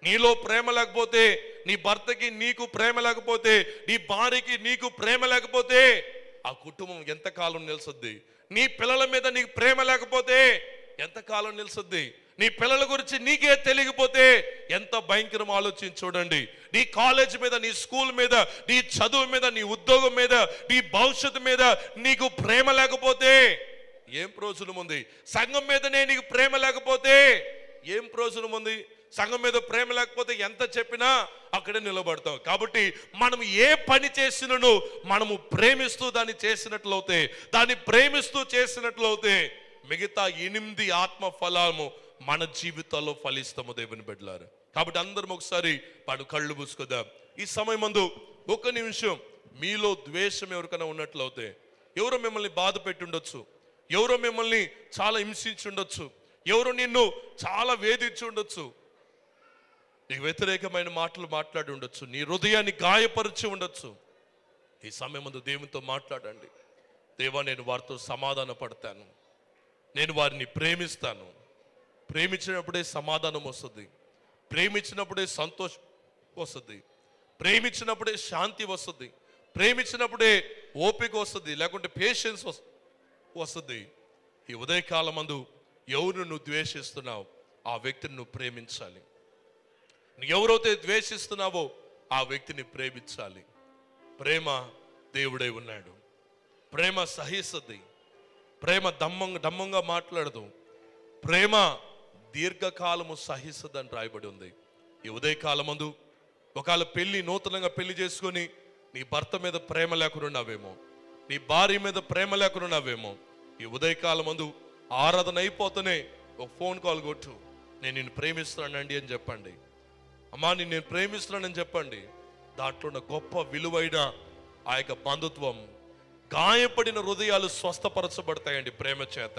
నీలో ప్రేమ లేకపోతే నీ భర్తకి నీకు ప్రేమ లేకపోతే నీ భార్యకి నీకు ప్రేమ లేకపోతే ఆ కుటుంబం ఎంతకాలం నిలుసుద్ది నీ పిల్లల మీద నీకు ప్రేమ లేకపోతే ఎంతకాలం నిలుసుద్ది నీ పిల్లల గురించి నీకే తెలియకపోతే ఎంత భయంకరం ఆలోచించి చూడండి నీ కాలేజ్ మీద నీ స్కూల్ మీద నీ చదువు మీద నీ ఉద్యోగం మీద నీ భవిష్యత్తు మీద నీకు ప్రేమ లేకపోతే ఏం ప్రయోజనం ఉంది సంఘం మీదనే నీకు ప్రేమ లేకపోతే ఏం ప్రయోజనం ఉంది సంఘం మీద ప్రేమ లేకపోతే ఎంత చెప్పినా అక్కడే నిలబడతాం కాబట్టి మనం ఏ పని చేసినను మనము ప్రేమిస్తూ దాన్ని చేసినట్లయితే దాన్ని ప్రేమిస్తూ చేసినట్లయితే మిగతా ఎనిమిది ఆత్మ ఫలాము మన జీవితాల్లో ఫలిస్తాము దేవుని బిడ్డలారు కాబట్టి అందరం ఒకసారి పడు కళ్ళు మూసుకుందాం ఈ సమయం మందు ఒక నిమిషం మీలో ద్వేషం ఎవరికైనా ఉన్నట్లయితే ఎవరో మిమ్మల్ని బాధ పెట్టి ఉండొచ్చు ఎవరో మిమ్మల్ని చాలా హింసించి ఉండొచ్చు ఎవరో నిన్ను చాలా వేధించి ఉండొచ్చు నీకు వ్యతిరేకమైన మాటలు మాట్లాడి ఉండొచ్చు నీ హృదయాన్ని గాయపరిచి ఉండొచ్చు ఈ సమయం ముందు దేవునితో మాట్లాడండి దేవా నేను వారితో సమాధాన పడతాను నేను వారిని ప్రేమిస్తాను ప్రేమించినప్పుడే సమాధానం వస్తుంది ప్రేమించినప్పుడే సంతోషం వస్తుంది ప్రేమించినప్పుడే శాంతి వస్తుంది ప్రేమించినప్పుడే ఓపిక వస్తుంది లేకుంటే పేషెన్స్ వస్తుంది ఈ ఉదయకాలం మందు ఎవరు నువ్వు ద్వేషిస్తున్నావు ఆ వ్యక్తిని నువ్వు ప్రేమించాలి నువ్వు ఎవరైతే ద్వేషిస్తున్నావో ఆ వ్యక్తిని ప్రేమించాలి ప్రేమ దేవుడై ఉన్నాడు ప్రేమ సహిస్తుంది ప్రేమ దమ్మంగా దమ్మంగా మాట్లాడదు ప్రేమ దీర్ఘకాలము సహిస్తుందని రాయబడి ఉంది ఈ ఉదయకాలమందు ఒకవేళ పెళ్లి నూతనంగా పెళ్లి చేసుకొని నీ భర్త మీద ప్రేమ లేకుండా ఉన్నావేమో నీ భార్య మీద ప్రేమ లేకుండా ఉన్నావేమో ఈ ఉదయకాలమందు ఆరాధన అయిపోతూనే ఒక ఫోన్ కాల్ కొట్టు నేను నిన్ను ప్రేమిస్తున్నానండి అని చెప్పండి అమ్మా నేను నేను ప్రేమిస్తున్నానని చెప్పండి దాంట్లో ఉన్న గొప్ప విలువైన ఆ యొక్క బంధుత్వం గాయపడిన హృదయాలు స్వస్థపరచబడతాయండి ప్రేమ చేత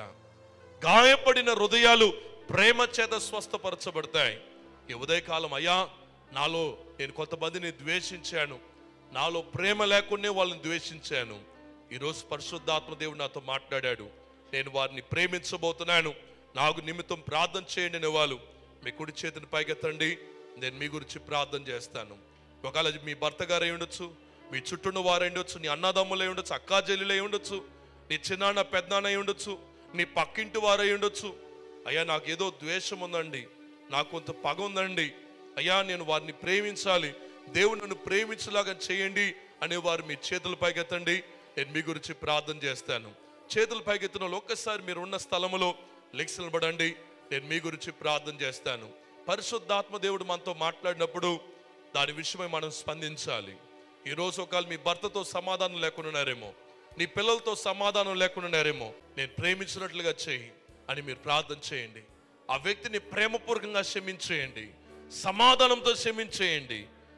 గాయపడిన హృదయాలు ప్రేమ చేత స్వస్థపరచబడతాయి ఈ ఉదయకాలం అయ్యా నాలో నేను కొంతమందిని ద్వేషించాను నాలో ప్రేమ లేకుండా వాళ్ళని ద్వేషించాను ఈరోజు పరిశుద్ధాత్మ దేవుడు నాతో మాట్లాడాడు నేను వారిని ప్రేమించబోతున్నాను నాకు నిమిత్తం ప్రార్థన చేయండి అనే వాళ్ళు మీ కుడి చేతిని పైకెత్తండి నేను మీ గురించి ప్రార్థన చేస్తాను ఒకవేళ అది మీ భర్త గారు అయి ఉండొచ్చు మీ చుట్టూన్న వారు అయి ఉండొచ్చు నీ అన్నదమ్ములు అయి ఉండొచ్చు అక్కా చెల్లెలు అయి ఉండొచ్చు నీ చిన్నాన్న పెద్దనాన్న అయి ఉండొచ్చు నీ పక్కింటి వారు అయి ఉండొచ్చు అయ్యా నాకు ఏదో ద్వేషం ఉందండి నాకు కొంత పగ ఉందండి అయ్యా నేను వారిని ప్రేమించాలి దేవుడు నన్ను ప్రేమించలాగా చేయండి అనే వారు మీ చేతుల పైకెత్తండి నేను మీ గురించి ప్రార్థన చేస్తాను చేతుల పైకెత్తిన వాళ్ళు ఒక్కసారి మీరు ఉన్న స్థలములో లెక్స్ నిలబడండి నేను మీ గురించి ప్రార్థన చేస్తాను పరిశుద్ధాత్మ దేవుడు మనతో మాట్లాడినప్పుడు దాని విషయమై మనం స్పందించాలి ఈ రోజు ఒకవేళ మీ భర్తతో సమాధానం లేకుండా ఉన్నారేమో నీ పిల్లలతో సమాధానం లేకుండా ఉన్నారేమో నేను ప్రేమించినట్లుగా చేయి అని మీరు ప్రార్థన చేయండి ఆ వ్యక్తిని ప్రేమపూర్వకంగా క్షమించేయండి సమాధానంతో క్షమించేయండి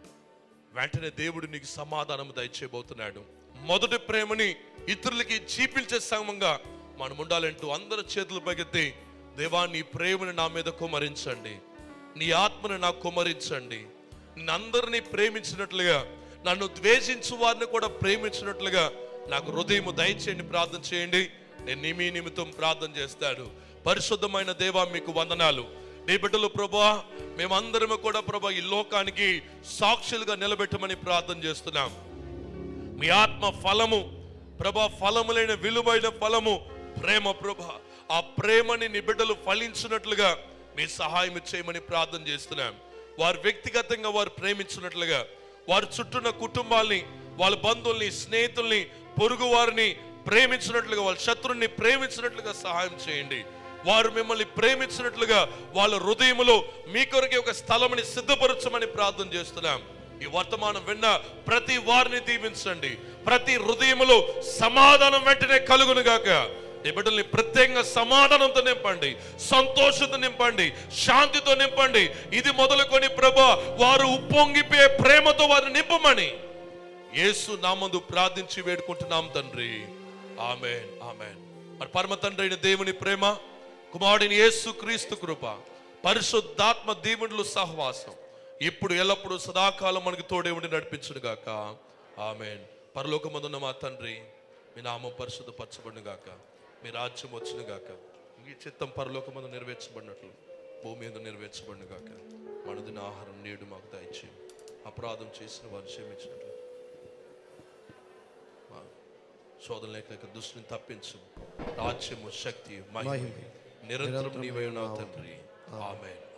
వెంటనే దేవుడు నీకు సమాధానం దయచేయబోతున్నాడు మొదటి ప్రేమని ఇతరులకి చీపిల్చే సంగమంగా మనం ఉండాలంటూ అందరి చేతులు పైకెత్తి దేవా నీ ప్రేమని నా మీద కుమరించండి నీ ఆత్మని నాకు కుమరించండి అందరినీ ప్రేమించినట్లుగా నన్ను ద్వేషించు వారిని కూడా ప్రేమించినట్లుగా నాకు హృదయము దయచేయండి ప్రార్థన చేయండి నేను నీ మీ నిమిత్తం ప్రార్థన చేస్తాడు పరిశుద్ధమైన దేవా మీకు వందనాలు నీ బిడ్డలు ప్రభా మేమందరము కూడా ప్రభా ఈ లోకానికి సాక్షులుగా నిలబెట్టమని ప్రార్థన చేస్తున్నాం మీ ఆత్మ ఫలము ప్రభా ఫలములైన విలువైన ఫలము ప్రేమ ప్రభ ఆ ప్రేమని నీ బిడ్డలు ఫలించినట్లుగా మీ సహాయం చేయమని ప్రార్థన చేస్తున్నాం వారు వ్యక్తిగతంగా వారు ప్రేమించినట్లుగా వారి చుట్టూన్న కుటుంబాల్ని వాళ్ళ బంధువుల్ని స్నేహితుల్ని పొరుగు వారిని ప్రేమించినట్లుగా వాళ్ళ శత్రువుని ప్రేమించినట్లుగా సహాయం చేయండి వారు మిమ్మల్ని ప్రేమించినట్లుగా వాళ్ళ హృదయములో మీ కొరకే ఒక స్థలముని సిద్ధపరచమని ప్రార్థన చేస్తున్నాం ఈ వర్తమానం విన్న ప్రతి వారిని దీవించండి ప్రతి హృదయములో సమాధానం వెంటనే కలుగును గాక నీ బిడ్డల్ని ప్రత్యేకంగా సమాధానంతో నింపండి సంతోషంతో నింపండి శాంతితో నింపండి ఇది మొదలుకొని ప్రభా వారు ఉప్పొంగిపోయే ప్రేమతో వారిని నింపమని యేసు నామందు ప్రార్థించి వేడుకుంటున్నాం తండ్రి ఆమెన్ ఆమెన్ మరి పరమ తండ్రి అయిన దేవుని ప్రేమ కుమారుడిని యేసు క్రీస్తు కృప పరిశుద్ధాత్మ దేవుడులు సహవాసం ఇప్పుడు ఎల్లప్పుడూ సదాకాలం మనకి తోడే ఉండి నడిపించును గాక ఆమెన్ పరలోకమందున్న మా తండ్రి మీ నామం పరిశుద్ధపరచబడిన గాక మీ రాజ్యం వచ్చును గాక మీ చిత్తం పరలోకమందు నెరవేర్చబడినట్లు భూమి మీద నెరవేర్చబడిన గాక మనదిన ఆహారం నేడు మాకు దయచేయం అపరాధం చేసిన వారు క్షమించినట్లు మా శోధన లేక దుష్టిని తప్పించు రాజ్యము శక్తి మహిమ నిరంతరం నీవై ఉన్నావు తండ్రి ఆమె